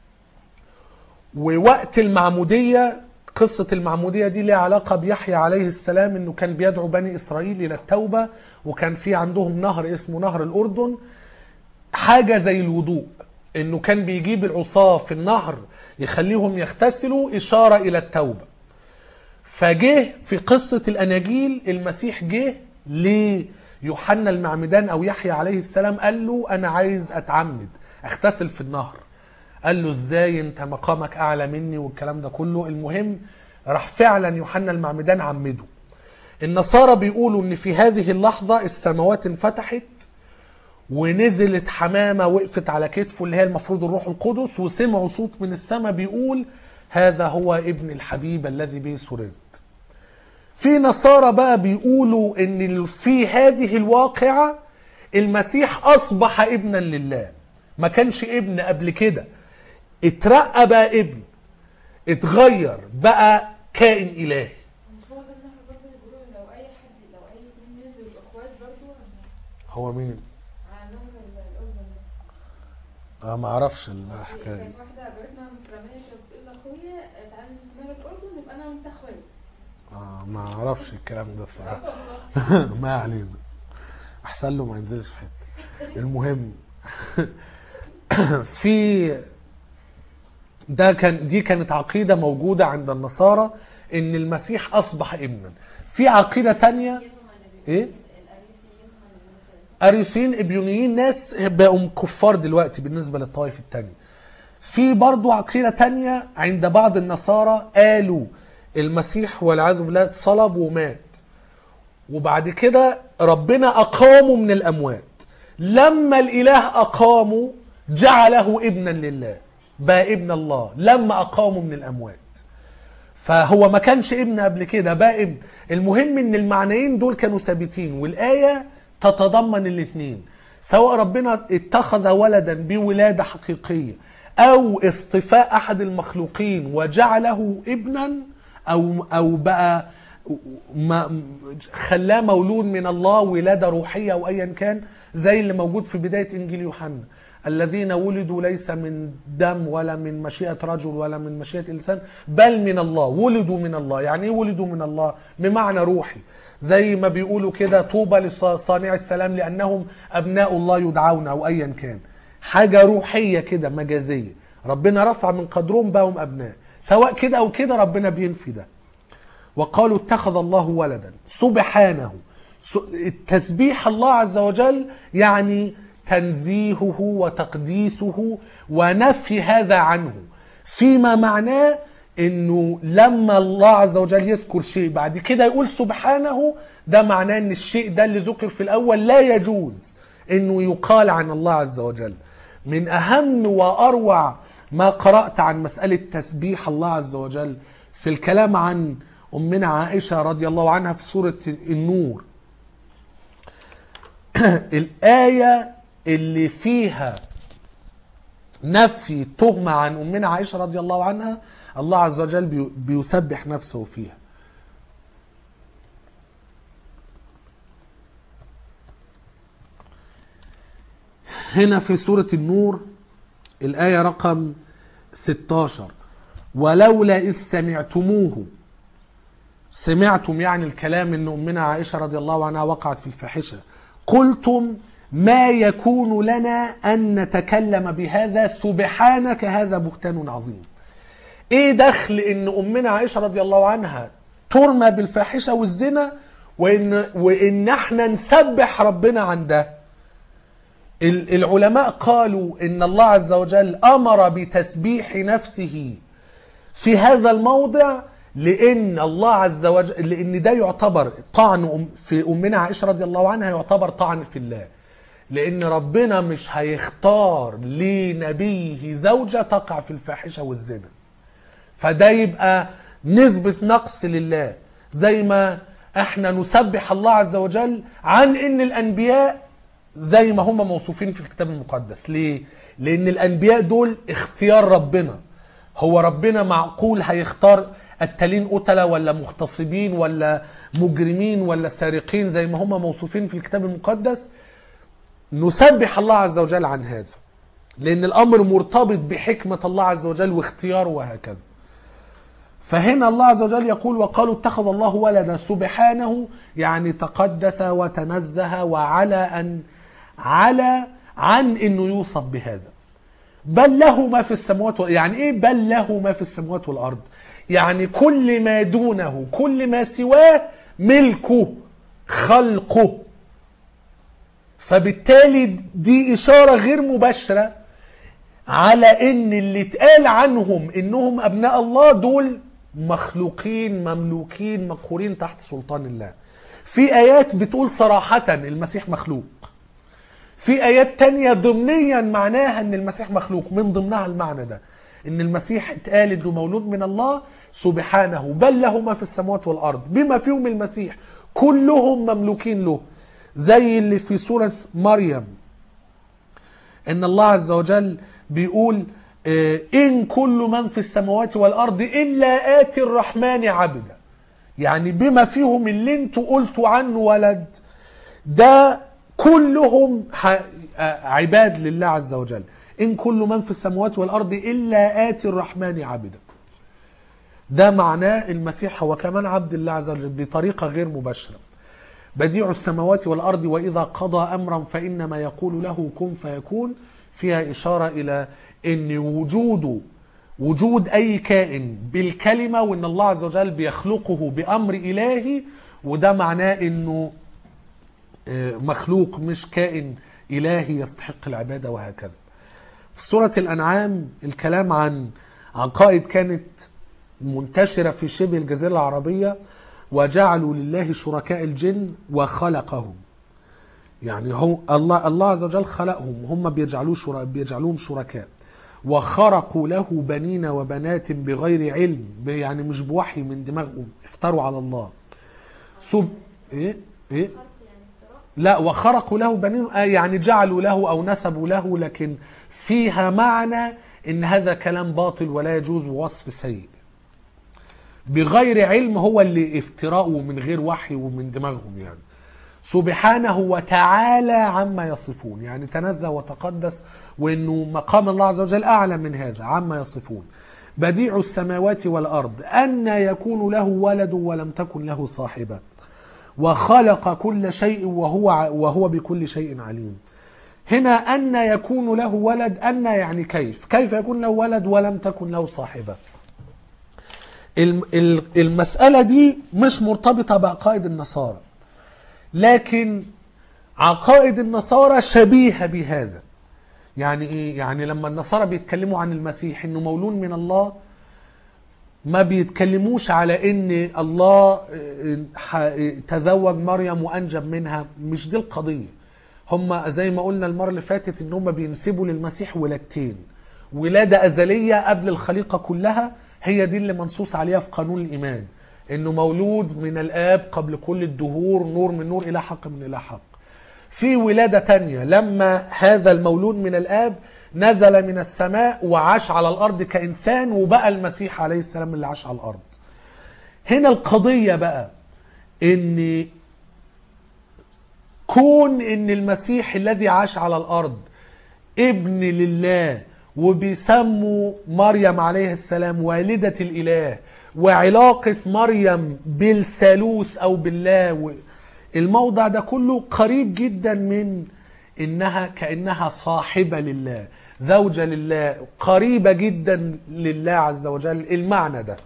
ووقت المعمودية قصة المعمودية دي ليها علاقة بيحيى عليه السلام انه كان بيدعو بني اسرائيل الى التوبة وكان في عندهم نهر اسمه نهر الاردن حاجة زي الوضوء انه كان بيجيب العصاة في النهر يخليهم يغتسلوا اشارة الى التوبة فجه في قصة الاناجيل المسيح جه ليوحنا المعمدان او يحيى عليه السلام قال له انا عايز اتعمد اغتسل في النهر قال له ازاي انت مقامك اعلى مني والكلام ده كله المهم راح فعلا يوحنا المعمدان عمده النصارى بيقولوا ان في هذه اللحظة السماوات انفتحت ونزلت حمامة وقفت على كتفه اللي هي المفروض الروح القدس وسمعوا صوت من السماء بيقول هذا هو ابن الحبيب الذي به سررت في نصارى بقى بيقولوا ان في هذه الواقعة المسيح اصبح ابنا لله ما كانش ابن قبل كده اترقى بقى ابن اتغير بقى كائن الهي مش هو ده اللي احنا برضه بيقولوا لو اي حد لو اي اتنين نزلوا يبقوا اخوات برضه ولا هو مين على نهر الاردن ده اه ما اعرفش الحكايه دي كانت واحده جارتنا مصرانيه كانت بتقول لاخويا تعالى ننزل في نهر الاردن يبقى انا وانت اخوات اه ما اعرفش الكلام ده بصراحه والله ما علينا احسن له ما ينزلش في حته المهم في ده كان دي كانت عقيده موجوده عند النصارى ان المسيح اصبح ابنا في عقيده تانية ايه اريوسيين ابيونيين ناس بقوا كفار دلوقتي بالنسبه للطوائف التانية في برضو عقيده تانية عند بعض النصارى قالوا المسيح والعياذ بالله اتصلب ومات وبعد كده ربنا أقامه من الأموات لما الإله أقامه جعله ابنا لله بقى ابن الله لما أقامه من الأموات فهو ما كانش ابن قبل كده بقى ابن المهم ان المعنيين دول كانوا ثابتين والآية تتضمن الاثنين سواء ربنا اتخذ ولدا بولادة حقيقية أو اصطفاء أحد المخلوقين وجعله ابنا أو أو بقى ما خلاه مولود من الله ولادة روحية أو أيا كان زي اللي موجود في بداية إنجيل يوحنا الذين ولدوا ليس من دم ولا من مشيئة رجل ولا من مشيئة إنسان بل من الله ولدوا من الله يعني إيه ولدوا من الله بمعنى روحي زي ما بيقولوا كده طوبى لصانع السلام لأنهم أبناء الله يدعون أو أيا كان حاجة روحية كده مجازية ربنا رفع من قدرهم بقوا أبناء سواء كده أو كده ربنا بينفي ده وقالوا اتخذ الله ولدا سبحانه س- التسبيح الله عز وجل يعني تنزيهه وتقديسه ونفي هذا عنه فيما معناه انه لما الله عز وجل يذكر شيء بعد كده يقول سبحانه ده معناه ان الشيء ده اللي ذكر في الاول لا يجوز انه يقال عن الله عز وجل من اهم واروع ما قرات عن مساله تسبيح الله عز وجل في الكلام عن امنا عائشه رضي الله عنها في سوره النور الايه اللي فيها نفي التهمه عن امنا عائشه رضي الله عنها الله عز وجل بي- بيسبح نفسه فيها هنا في سورة النور الآية رقم 16 ولولا إذ سمعتموه سمعتم يعني الكلام ان امنا عائشه رضي الله عنها وقعت في الفاحشه قلتم ما يكون لنا ان نتكلم بهذا سبحانك هذا بهتان عظيم ايه دخل ان امنا عائشه رضي الله عنها ترمى بالفاحشه والزنا وان وان احنا نسبح ربنا عن ده ال- العلماء قالوا ان الله عز وجل امر بتسبيح نفسه في هذا الموضع لان الله عز وجل لان ده يعتبر طعن أم- في امنا عائشه رضي الله عنها يعتبر طعن في الله لان ربنا مش هيختار لنبيه زوجه تقع في الفاحشه والزنا فده يبقى نسبة نقص لله زي ما احنا نسبح الله عز وجل عن ان الانبياء زي ما هم موصوفين في الكتاب المقدس ليه لان الانبياء دول اختيار ربنا هو ربنا معقول هيختار قتالين قتلة ولا مغتصبين ولا مجرمين ولا سارقين زي ما هم موصوفين في الكتاب المقدس نسبح الله عز وجل عن هذا لان الامر مرتبط بحكمة الله عز وجل واختياره وهكذا فهنا الله عز وجل يقول وقالوا اتخذ الله ولدا سبحانه يعني تقدس وتنزه وعلى ان على عن انه يوصف بهذا بل له ما في السماوات وال- يعني ايه بل له ما في السماوات والارض يعني كل ما دونه كل ما سواه ملكه خلقه فبالتالي دي اشاره غير مباشره على ان اللي اتقال عنهم انهم ابناء الله دول مخلوقين مملوكين مقهورين تحت سلطان الله في ايات بتقول صراحه المسيح مخلوق في ايات تانية ضمنيا معناها ان المسيح مخلوق من ضمنها المعنى ده ان المسيح اتقال انه مولود من الله سبحانه بل له ما في السماوات والارض بما فيهم المسيح كلهم مملوكين له زي اللي في سورة مريم ان الله عز وجل بيقول آه، ان كل من في السماوات والارض الا اتي الرحمن عبدا يعني بما فيهم اللي انتوا قلتوا عنه ولد ده كلهم ح- آه، عباد لله عز وجل إن كل من في السماوات والأرض إلا آتي الرحمن عبدا ده معناه المسيح هو كمان عبد الله عز وجل بطريقة غير مباشرة بديع السماوات والأرض وإذا قضى أمرا فإنما يقول له كن فيكون فيها إشارة إلى أن وجوده وجود أي كائن بالكلمة وأن الله عز وجل بيخلقه بأمر إلهي وده معناه أنه آه، مخلوق مش كائن إلهي يستحق العبادة وهكذا في سورة الأنعام الكلام عن عقائد كانت منتشرة في شبه الجزيرة العربية وجعلوا لله شركاء الجن وخلقهم يعني هو الله الله عز وجل خلقهم هم بيجعلوه شرا بيجعلوهم شركاء وخرقوا له بنين وبنات بغير علم ب- يعني مش بوحي من دماغهم افتروا على الله سب ايه ايه خرق يعني افتراء لا وخرقوا له بنين آه يعني جعلوا له او نسبوا له لكن فيها معنى ان هذا كلام باطل ولا يجوز ووصف سيء بغير علم هو اللي افتراءه من غير وحي ومن دماغهم يعني سبحانه وتعالى عما يصفون يعني تنزه وتقدس وانه مقام الله عز وجل اعلى من هذا عما يصفون بديع السماوات والارض ان يكون له ولد ولم تكن له صاحبه وخلق كل شيء وهو وهو بكل شيء عليم هنا أن يكون له ولد أن يعني كيف كيف يكون له ولد ولم تكن له صاحبة الم- ال- المسألة دي مش مرتبطة بعقائد النصارى لكن عقائد النصارى شبيهة بهذا يعني ايه يعني لما النصارى بيتكلموا عن المسيح انه مولود من الله ما بيتكلموش على ان الله ح- تزوج مريم وانجب منها مش دي القضيه هم زي ما قلنا المره اللي فاتت ان هم بينسبوا للمسيح ولادتين ولاده ازليه قبل الخليقه كلها هي دي اللي منصوص عليها في قانون الايمان انه مولود من الاب قبل كل الدهور نور من نور الى حق من الى حق في ولادة تانية لما هذا المولود من الآب نزل من السماء وعاش على الأرض كإنسان وبقى المسيح عليه السلام اللي عاش على الأرض هنا القضية بقى إن كون إن المسيح الذي عاش على الأرض ابن لله وبيسموا مريم عليه السلام والدة الإله وعلاقة مريم بالثالوث أو بالله و- الموضع ده كله قريب جدا من إنها كأنها صاحبة لله زوجة لله قريبة جدا لله عز وجل المعنى ده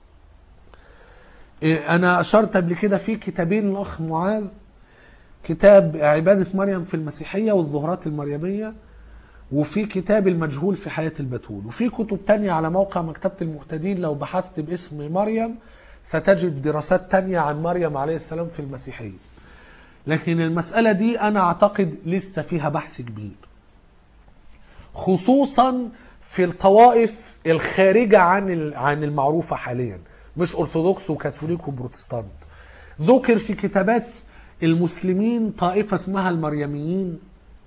إيه، أنا أشرت قبل كده في كتابين الأخ معاذ كتاب عبادة مريم في المسيحية والظهورات المريمية وفي كتاب المجهول في حياة البتول وفي كتب تانية على موقع مكتبة المهتدين لو بحثت باسم مريم ستجد دراسات تانية عن مريم عليه السلام في المسيحية لكن المسألة دي أنا أعتقد لسه فيها بحث كبير خصوصا في الطوائف الخارجة عن ال- عن المعروفة حاليا مش أرثوذكس وكاثوليك وبروتستانت ذكر في كتابات المسلمين طائفة اسمها المريميين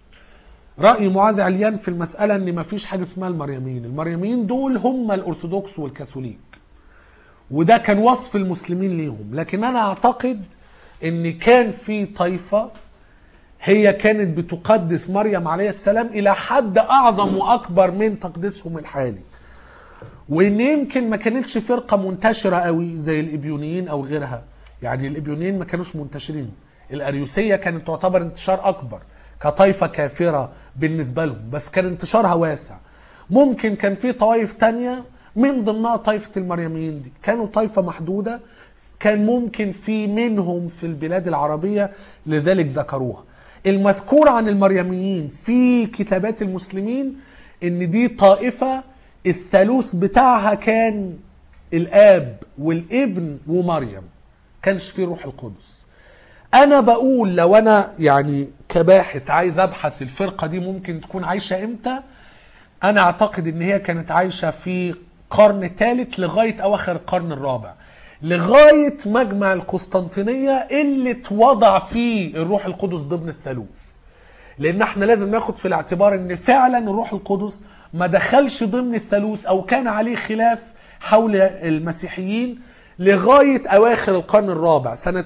رأي معاذ عليان في المسألة ان مفيش حاجة اسمها المريميين المريميين دول هم الارثوذكس والكاثوليك وده كان وصف المسلمين ليهم لكن انا اعتقد ان كان في طائفة هي كانت بتقدس مريم عليه السلام الى حد اعظم واكبر من تقديسهم الحالي وان يمكن ما كانتش فرقه منتشره قوي زي الابيونيين او غيرها يعني الابيونيين ما كانوش منتشرين الاريوسيه كانت تعتبر انتشار اكبر كطائفه كافره بالنسبه لهم بس كان انتشارها واسع ممكن كان في طوائف تانية من ضمنها طائفه المريميين دي كانوا طائفه محدوده كان ممكن في منهم في البلاد العربيه لذلك ذكروها المذكور عن المريميين في كتابات المسلمين ان دي طائفه الثالوث بتاعها كان الاب والابن ومريم كانش فيه روح القدس انا بقول لو انا يعني كباحث عايز ابحث الفرقه دي ممكن تكون عايشه امتى انا اعتقد ان هي كانت عايشه في قرن ثالث لغايه اواخر القرن الرابع لغايه مجمع القسطنطينيه اللي اتوضع فيه الروح القدس ضمن الثالوث لان احنا لازم ناخد في الاعتبار ان فعلا الروح القدس ما دخلش ضمن الثالوث او كان عليه خلاف حول المسيحيين لغايه اواخر القرن الرابع سنه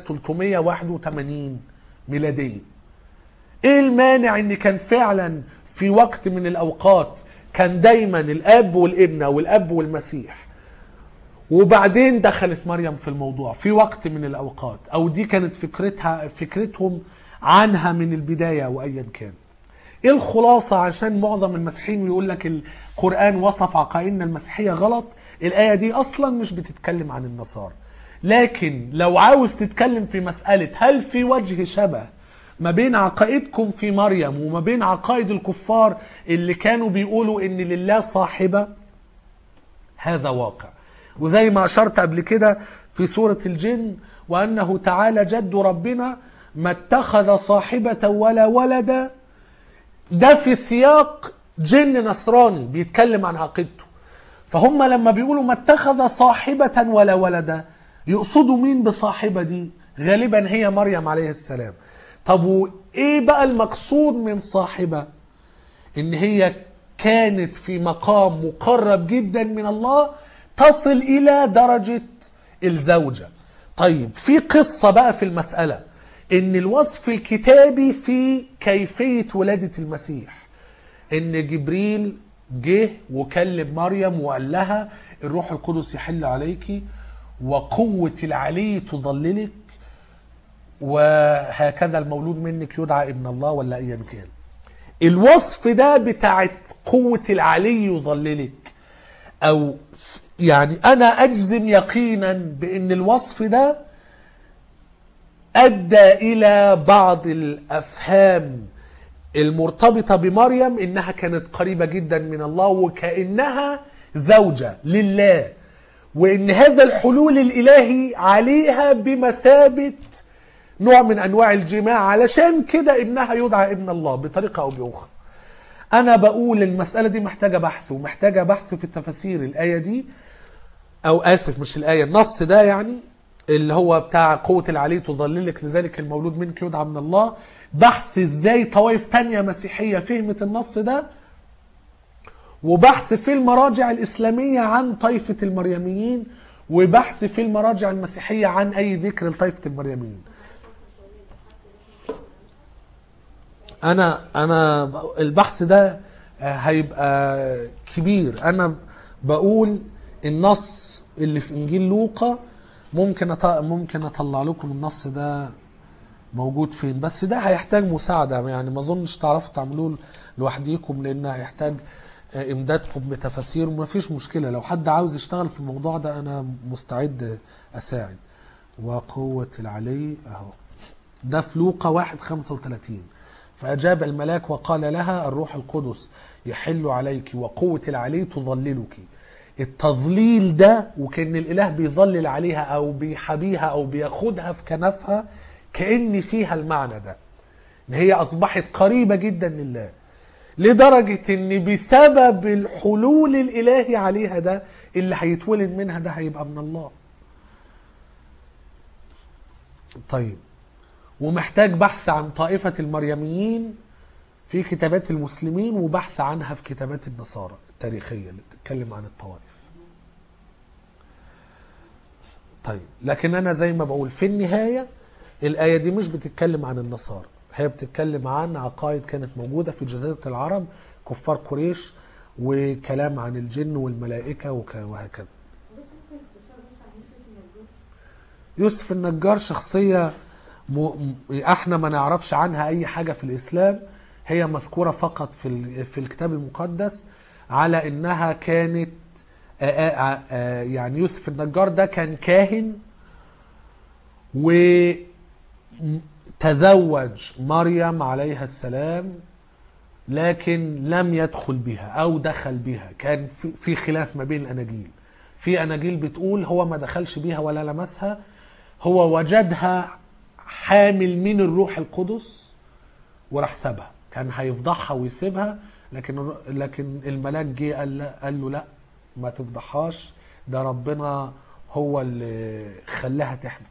381 ميلاديه ايه المانع ان كان فعلا في وقت من الاوقات كان دايما الاب والابن او الاب والمسيح وبعدين دخلت مريم في الموضوع في وقت من الاوقات او دي كانت فكرتها فكرتهم عنها من البدايه او ايا كان ايه الخلاصه عشان معظم المسيحيين يقول لك القران وصف عقائدنا المسيحيه غلط الايه دي اصلا مش بتتكلم عن النصارى لكن لو عاوز تتكلم في مساله هل في وجه شبه ما بين عقائدكم في مريم وما بين عقائد الكفار اللي كانوا بيقولوا ان لله صاحبه هذا واقع وزي ما اشرت قبل كده في سوره الجن وانه تعالى جد ربنا ما اتخذ صاحبه ولا ولدا ده في سياق جن نصراني بيتكلم عن عقيدته فهم لما بيقولوا ما اتخذ صاحبة ولا ولدا يقصدوا مين بصاحبة دي غالبا هي مريم عليه السلام طب وايه بقى المقصود من صاحبة ان هي كانت في مقام مقرب جدا من الله تصل الى درجة الزوجة طيب في قصة بقى في المسألة ان الوصف الكتابي في كيفية ولادة المسيح ان جبريل جه وكلم مريم وقال لها الروح القدس يحل عليك وقوة العلي تظللك وهكذا المولود منك يدعى ابن الله ولا ايا كان الوصف ده بتاعت قوة العلي يظللك او يعني انا اجزم يقينا بان الوصف ده ادى الى بعض الافهام المرتبطة بمريم انها كانت قريبة جدا من الله وكأنها زوجة لله وان هذا الحلول الالهي عليها بمثابة نوع من انواع الجماع علشان كده ابنها يدعى ابن الله بطريقة او باخرى انا بقول المسألة دي محتاجة بحث ومحتاجة بحث في التفاسير الاية دي او اسف مش الاية النص ده يعني اللي هو بتاع قوة العلي تظللك لذلك المولود منك يدعى من الله بحث ازاي طوائف تانية مسيحية فهمت النص ده وبحث في المراجع الإسلامية عن طائفة المريميين وبحث في المراجع المسيحية عن أي ذكر لطائفة المريميين أنا أنا البحث ده هيبقى كبير أنا بقول النص اللي في إنجيل لوقا ممكن أط... ممكن أطلع لكم النص ده موجود فين بس ده هيحتاج مساعدة يعني ما اظنش تعرفوا تعملوه لوحديكم لان هيحتاج امدادكم بتفاسير وما فيش مشكلة لو حد عاوز يشتغل في الموضوع ده انا مستعد اساعد وقوة العلي اهو ده في لوقا واحد خمسة وثلاثين فأجاب الملاك وقال لها الروح القدس يحل عليك وقوة العلي تظللك التظليل ده وكان الإله بيظلل عليها أو بيحبيها أو بياخدها في كنفها كأن فيها المعنى ده ان هي اصبحت قريبة جدا لله لدرجة ان بسبب الحلول الالهي عليها ده اللي هيتولد منها ده هيبقى من الله طيب ومحتاج بحث عن طائفة المريميين في كتابات المسلمين وبحث عنها في كتابات النصارى التاريخية اللي بتتكلم عن الطوائف طيب لكن أنا زي ما بقول في النهاية الآية دي مش بتتكلم عن النصارى هي بتتكلم عن عقائد كانت موجودة في جزيرة العرب كفار قريش وكلام عن الجن والملائكة وك- وهكذا بس ممكن اختصار بس عن يوسف النجار يوسف النجار شخصية م... م- احنا ما نعرفش عنها اي حاجة في الاسلام هي مذكورة فقط في ال... في الكتاب المقدس على انها كانت آآ آآ آآ يعني يوسف النجار ده كان كاهن وتزوج مريم عليها السلام لكن لم يدخل بها او دخل بها كان في- في خلاف ما بين الاناجيل في اناجيل بتقول هو ما دخلش بيها ولا لمسها هو وجدها حامل من الروح القدس وراح سابها كان هيفضحها ويسيبها لكن لكن الملاك جه قال, قال له لا ما تفضحهاش ده ربنا هو اللي خلاها تحمل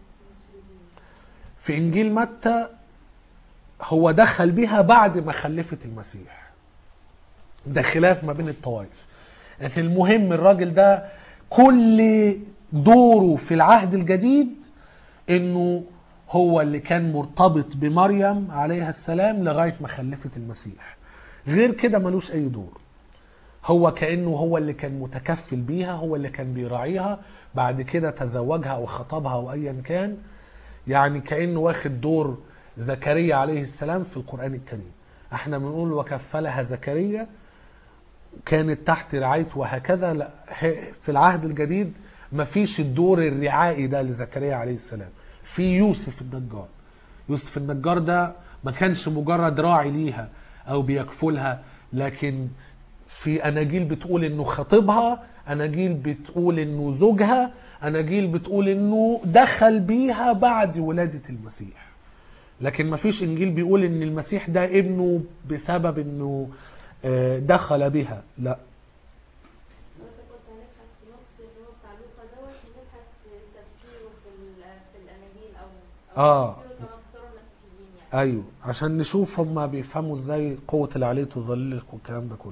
في انجيل متى هو دخل بها بعد ما خلفت المسيح ده خلاف ما بين الطوائف لكن المهم الراجل ده كل دوره في العهد الجديد انه هو اللي كان مرتبط بمريم عليها السلام لغايه ما خلفت المسيح غير كده ملوش اي دور هو كانه هو اللي كان متكفل بيها هو اللي كان بيراعيها بعد كده تزوجها او خطبها او ايا كان يعني كانه واخد دور زكريا عليه السلام في القران الكريم احنا بنقول وكفلها زكريا كانت تحت رعايته وهكذا لا ه- في العهد الجديد مفيش الدور الرعائي ده لزكريا عليه السلام في يوسف النجار يوسف النجار ده ما كانش مجرد راعي ليها او بيكفلها لكن في اناجيل بتقول انه خطيبها اناجيل بتقول انه زوجها اناجيل بتقول انه دخل بيها بعد ولاده المسيح لكن ما فيش انجيل بيقول ان المسيح ده ابنه بسبب انه آه، دخل بها لا حضرتك كنت هنبحث في نص اللي هو بتاع لوقا دوت ونبحث في تفسيره في ال- في الاناجيل او او آه. تفسيره كما فسره المسيحيين يعني ايوه عشان نشوف هم بيفهموا ازاي قوة اللي عليه تظللك والكلام ده كله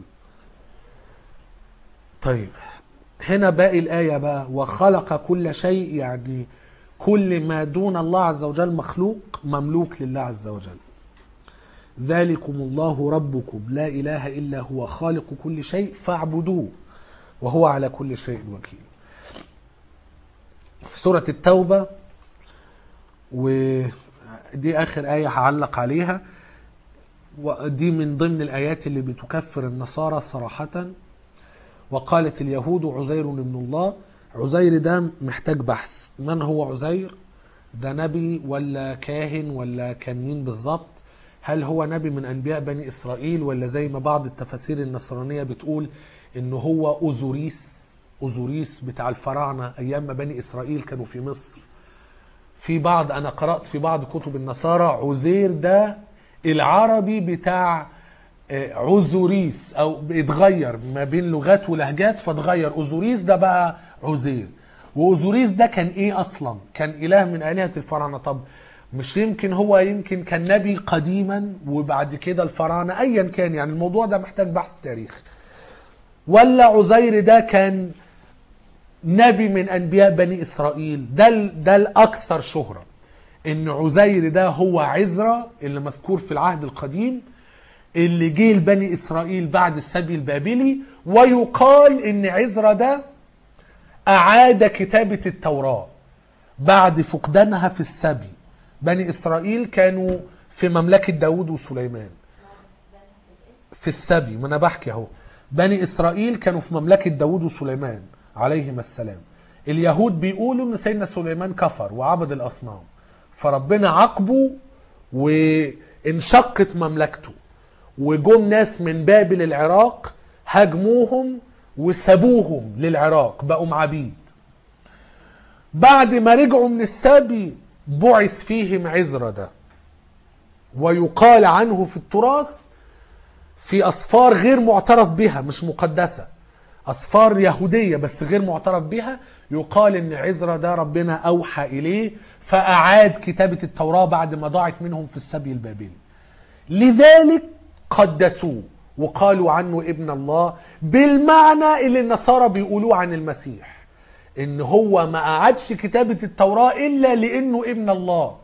طيب هنا باقي الآية بقى وخلق كل شيء يعني كل ما دون الله عز وجل مخلوق مملوك لله عز وجل ذلكم الله ربكم لا إله إلا هو خالق كل شيء فاعبدوه وهو على كل شيء وكيل في سورة التوبة ودي آخر آية هعلق عليها ودي من ضمن الآيات اللي بتكفر النصارى صراحة وقالت اليهود عزير ابن الله عزير ده محتاج بحث من هو عزير ده نبي ولا كاهن ولا كان مين بالظبط هل هو نبي من أنبياء بني إسرائيل ولا زي ما بعض التفاسير النصرانية بتقول إنه هو أوزوريس أوزوريس بتاع الفراعنة أيام ما بني إسرائيل كانوا في مصر في بعض انا قرات في بعض كتب النصارى عزير ده العربي بتاع آه، عزوريس او اتغير ما بين لغات ولهجات فاتغير اوزوريس ده بقى عزير واوزوريس ده كان ايه اصلا كان اله من الهه الفراعنه طب مش يمكن هو يمكن كان نبي قديما وبعد كده الفراعنه ايا كان يعني الموضوع ده محتاج بحث تاريخ ولا عزير ده كان نبي من انبياء بني اسرائيل ده ال- ده الاكثر شهره ان عزير ده هو عزرا اللي مذكور في العهد القديم اللي جه لبني اسرائيل بعد السبي البابلي ويقال ان عزرا ده اعاد كتابه التوراه بعد فقدانها في السبي بني اسرائيل كانوا في مملكه داود وسليمان في السبي ما انا بحكي اهو بني اسرائيل كانوا في مملكه داود وسليمان عليهما السلام اليهود بيقولوا ان سيدنا سليمان كفر وعبد الاصنام فربنا عاقبه وانشقت مملكته وجم ناس من بابل العراق هاجموهم وسابوهم للعراق بقوا عبيد بعد ما رجعوا من السبي بعث فيهم عزرا ده ويقال عنه في التراث في أصفار غير معترف بها مش مقدسة أصفار يهودية بس غير معترف بها يقال إن عزرا ده ربنا أوحى إليه فأعاد كتابة التوراة بعد ما ضاعت منهم في السبي البابلي لذلك قدسوه وقالوا عنه ابن الله بالمعنى اللي النصارى بيقولوه عن المسيح ان هو ما قعدش كتابة التوراة الا لانه ابن الله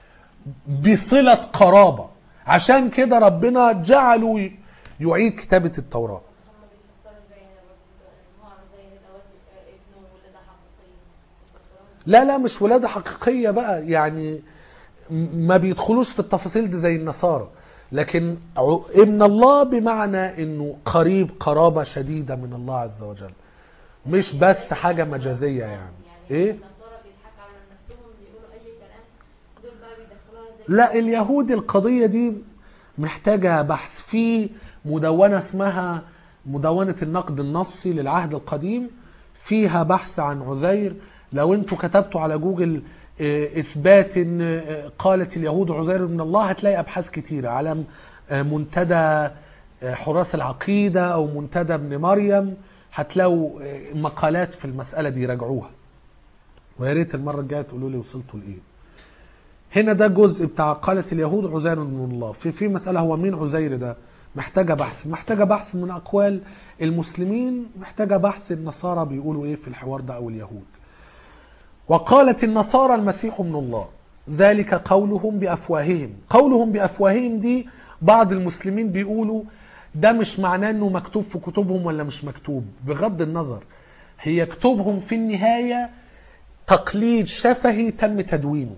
بصلة قرابة عشان كده ربنا جعله ي- يعيد كتابة التوراة هم بيفسروا زي ان هو عامل زي دوت ابنه ولاده حقيقيه بيفسروها مش لا لا مش ولادة حقيقية بقى يعني م- ما بيدخلوش في التفاصيل دي زي النصارى لكن ع- ابن الله بمعنى انه قريب قرابة شديدة من الله عز وجل مش بس حاجة مجازية يعني يعني ايه النصارى بيضحكوا على نفسهم بيقولوا اي كلام دول بقى بيدخلوها زي لا اليهود القضية دي محتاجة بحث في مدونة اسمها مدونة النقد النصي للعهد القديم فيها بحث عن عزير لو انتوا كتبتوا على جوجل آه، اثبات ان آه، قالت اليهود عزير من الله هتلاقي ابحاث كتيرة على آه، منتدى آه، حراس العقيدة او منتدى ابن مريم هتلاقوا آه، مقالات في المسألة دي راجعوها ويا ريت المرة الجاية تقولوا لي وصلتوا لإيه هنا ده جزء بتاع قالت اليهود عزير من الله في في مسألة هو مين عزير ده محتاجة بحث محتاجة بحث من أقوال المسلمين محتاجة بحث النصارى بيقولوا إيه في الحوار ده أو اليهود وقالت النصارى المسيح من الله ذلك قولهم بأفواههم قولهم بأفواههم دي بعض المسلمين بيقولوا ده مش معناه انه مكتوب في كتبهم ولا مش مكتوب بغض النظر هي كتبهم في النهاية تقليد شفهي تم تدوينه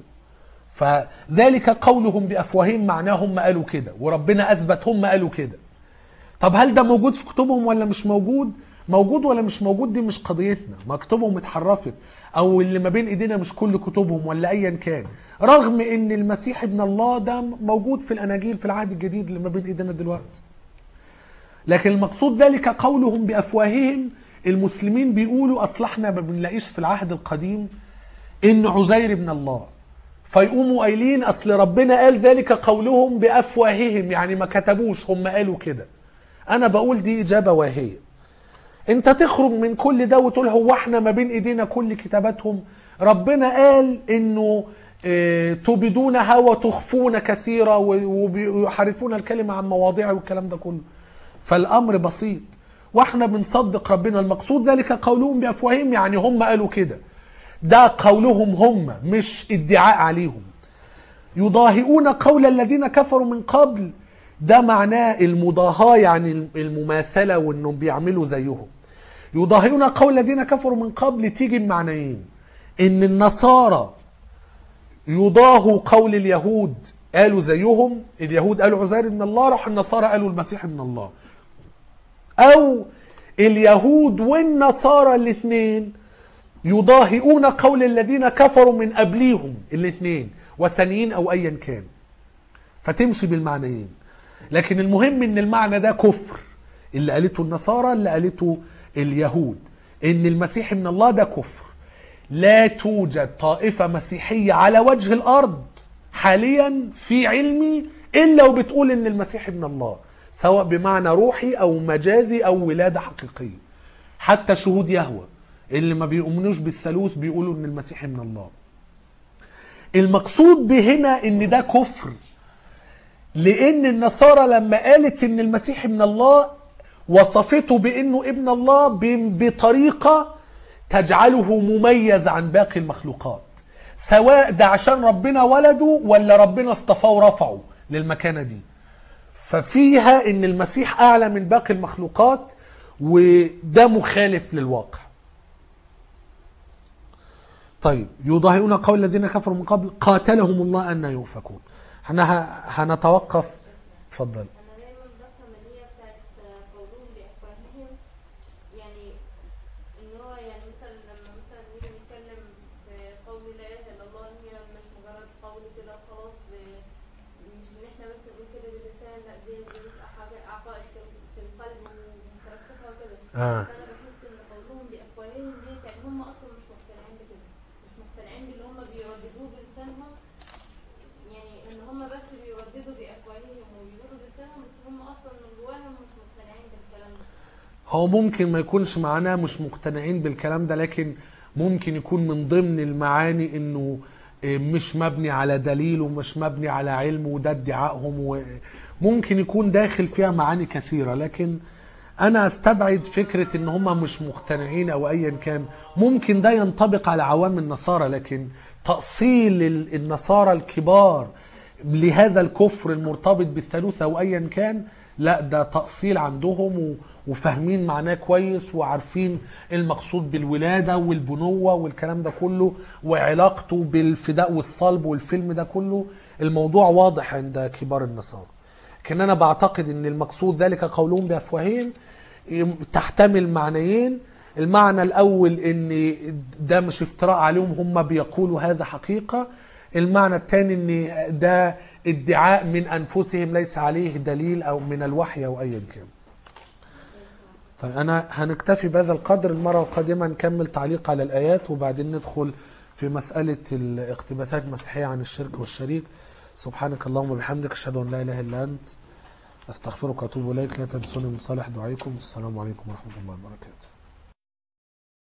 فذلك قولهم بافواههم معناه هم قالوا كده وربنا اثبت هم قالوا كده طب هل ده موجود في كتبهم ولا مش موجود موجود ولا مش موجود دي مش قضيتنا ما كتبهم اتحرفت او اللي ما بين ايدينا مش كل كتبهم ولا ايا كان رغم ان المسيح ابن الله ده موجود في الاناجيل في العهد الجديد اللي ما بين ايدينا دلوقتي لكن المقصود ذلك قولهم بافواههم المسلمين بيقولوا اصل احنا ما بنلاقيش في العهد القديم ان عزير ابن الله فيقوموا قايلين اصل ربنا قال ذلك قولهم بافواههم يعني ما كتبوش هم قالوا كده انا بقول دي اجابه واهيه انت تخرج من كل ده وتقول هو احنا ما بين ايدينا كل كتاباتهم ربنا قال انه اه تبدونها وتخفون كثيرا و- وبي- ويحرفون الكلمه عن مواضعه والكلام ده كله فالامر بسيط واحنا بنصدق ربنا المقصود ذلك قولهم بافواههم يعني هم قالوا كده ده قولهم هم مش ادعاء عليهم يضاهئون قول الذين كفروا من قبل ده معناه المضاهاة يعني المماثلة وانهم بيعملوا زيهم يضاهئون قول الذين كفروا من قبل تيجي بمعنيين ان النصارى يضاهوا قول اليهود قالوا زيهم اليهود قالوا عزير من الله راح النصارى قالوا المسيح من الله او اليهود والنصارى الاثنين يضاهئون قول الذين كفروا من قبليهم الاثنين والثانيين او ايا كان فتمشي بالمعنيين لكن المهم ان المعنى ده كفر اللي قالته النصارى اللي قالته اليهود ان المسيح من الله ده كفر لا توجد طائفة مسيحية على وجه الارض حاليا في علمي الا وبتقول ان المسيح من الله سواء بمعنى روحي او مجازي او ولادة حقيقية حتى شهود يهوه اللي ما بيؤمنوش بالثالوث بيقولوا ان المسيح من الله المقصود بهنا ان ده كفر لان النصارى لما قالت ان المسيح من الله وصفته بانه ابن الله ب- بطريقه تجعله مميز عن باقي المخلوقات سواء ده عشان ربنا ولده ولا ربنا اصطفاه ورفعه للمكانه دي ففيها ان المسيح اعلى من باقي المخلوقات وده مخالف للواقع طيب يضاهئون قول الذين كفروا من قبل قاتلهم الله ان يؤفكون احنا ه- هنتوقف اتفضل انا دايما بفهم اللي هي بتاعت قولهم بافواههم يعني ان هو يعني مثلا لما مثلا نيجي نتكلم في قول لا اله الا الله ان هي مش مجرد قول كده خلاص ب- مش ان احنا بس نقول كده باللسان لا دي دي بتبقى حاجه عقائد في- في القلب ومترسخه وكده آه. فانا بحس ان قولهم بافواههم ديت يعني هم اصلا مش مقتنعين بكده مش مقتنعين باللي هم بيرددوه بلسانهم يعني ان هم بس بيرددوا بافواههم وبيقولوا بلسانهم بس هم اصلا من جواهم مش مقتنعين بالكلام ده هو ممكن ما يكونش معناه مش مقتنعين بالكلام ده لكن ممكن يكون من ضمن المعاني انه آه، مش مبني على دليل ومش مبني على علم وده ادعائهم وممكن يكون داخل فيها معاني كثيرة لكن انا استبعد فكرة ان هم مش مقتنعين او ايا كان ممكن ده ينطبق على عوام النصارى لكن تأصيل ال- النصارى الكبار لهذا الكفر المرتبط بالثالوث او ايا كان لا ده تأصيل عندهم و- وفاهمين معناه كويس وعارفين المقصود بالولادة والبنوة والكلام ده كله وعلاقته بالفداء والصلب والفيلم ده كله الموضوع واضح عند كبار النصارى لكن انا بعتقد ان المقصود ذلك قولهم بافواههم تحتمل معنيين المعنى الاول ان ده مش افتراء عليهم هم بيقولوا هذا حقيقه المعنى الثاني ان ده ادعاء من انفسهم ليس عليه دليل او من الوحي او ايا كان طيب انا هنكتفي بهذا القدر المره القادمه نكمل تعليق على الايات وبعدين ندخل في مساله الاقتباسات المسيحيه عن الشرك والشريك سبحانك اللهم وبحمدك اشهد ان لا اله الا انت استغفرك واتوب اليك لا تنسوني من صالح دعائكم السلام عليكم ورحمه الله وبركاته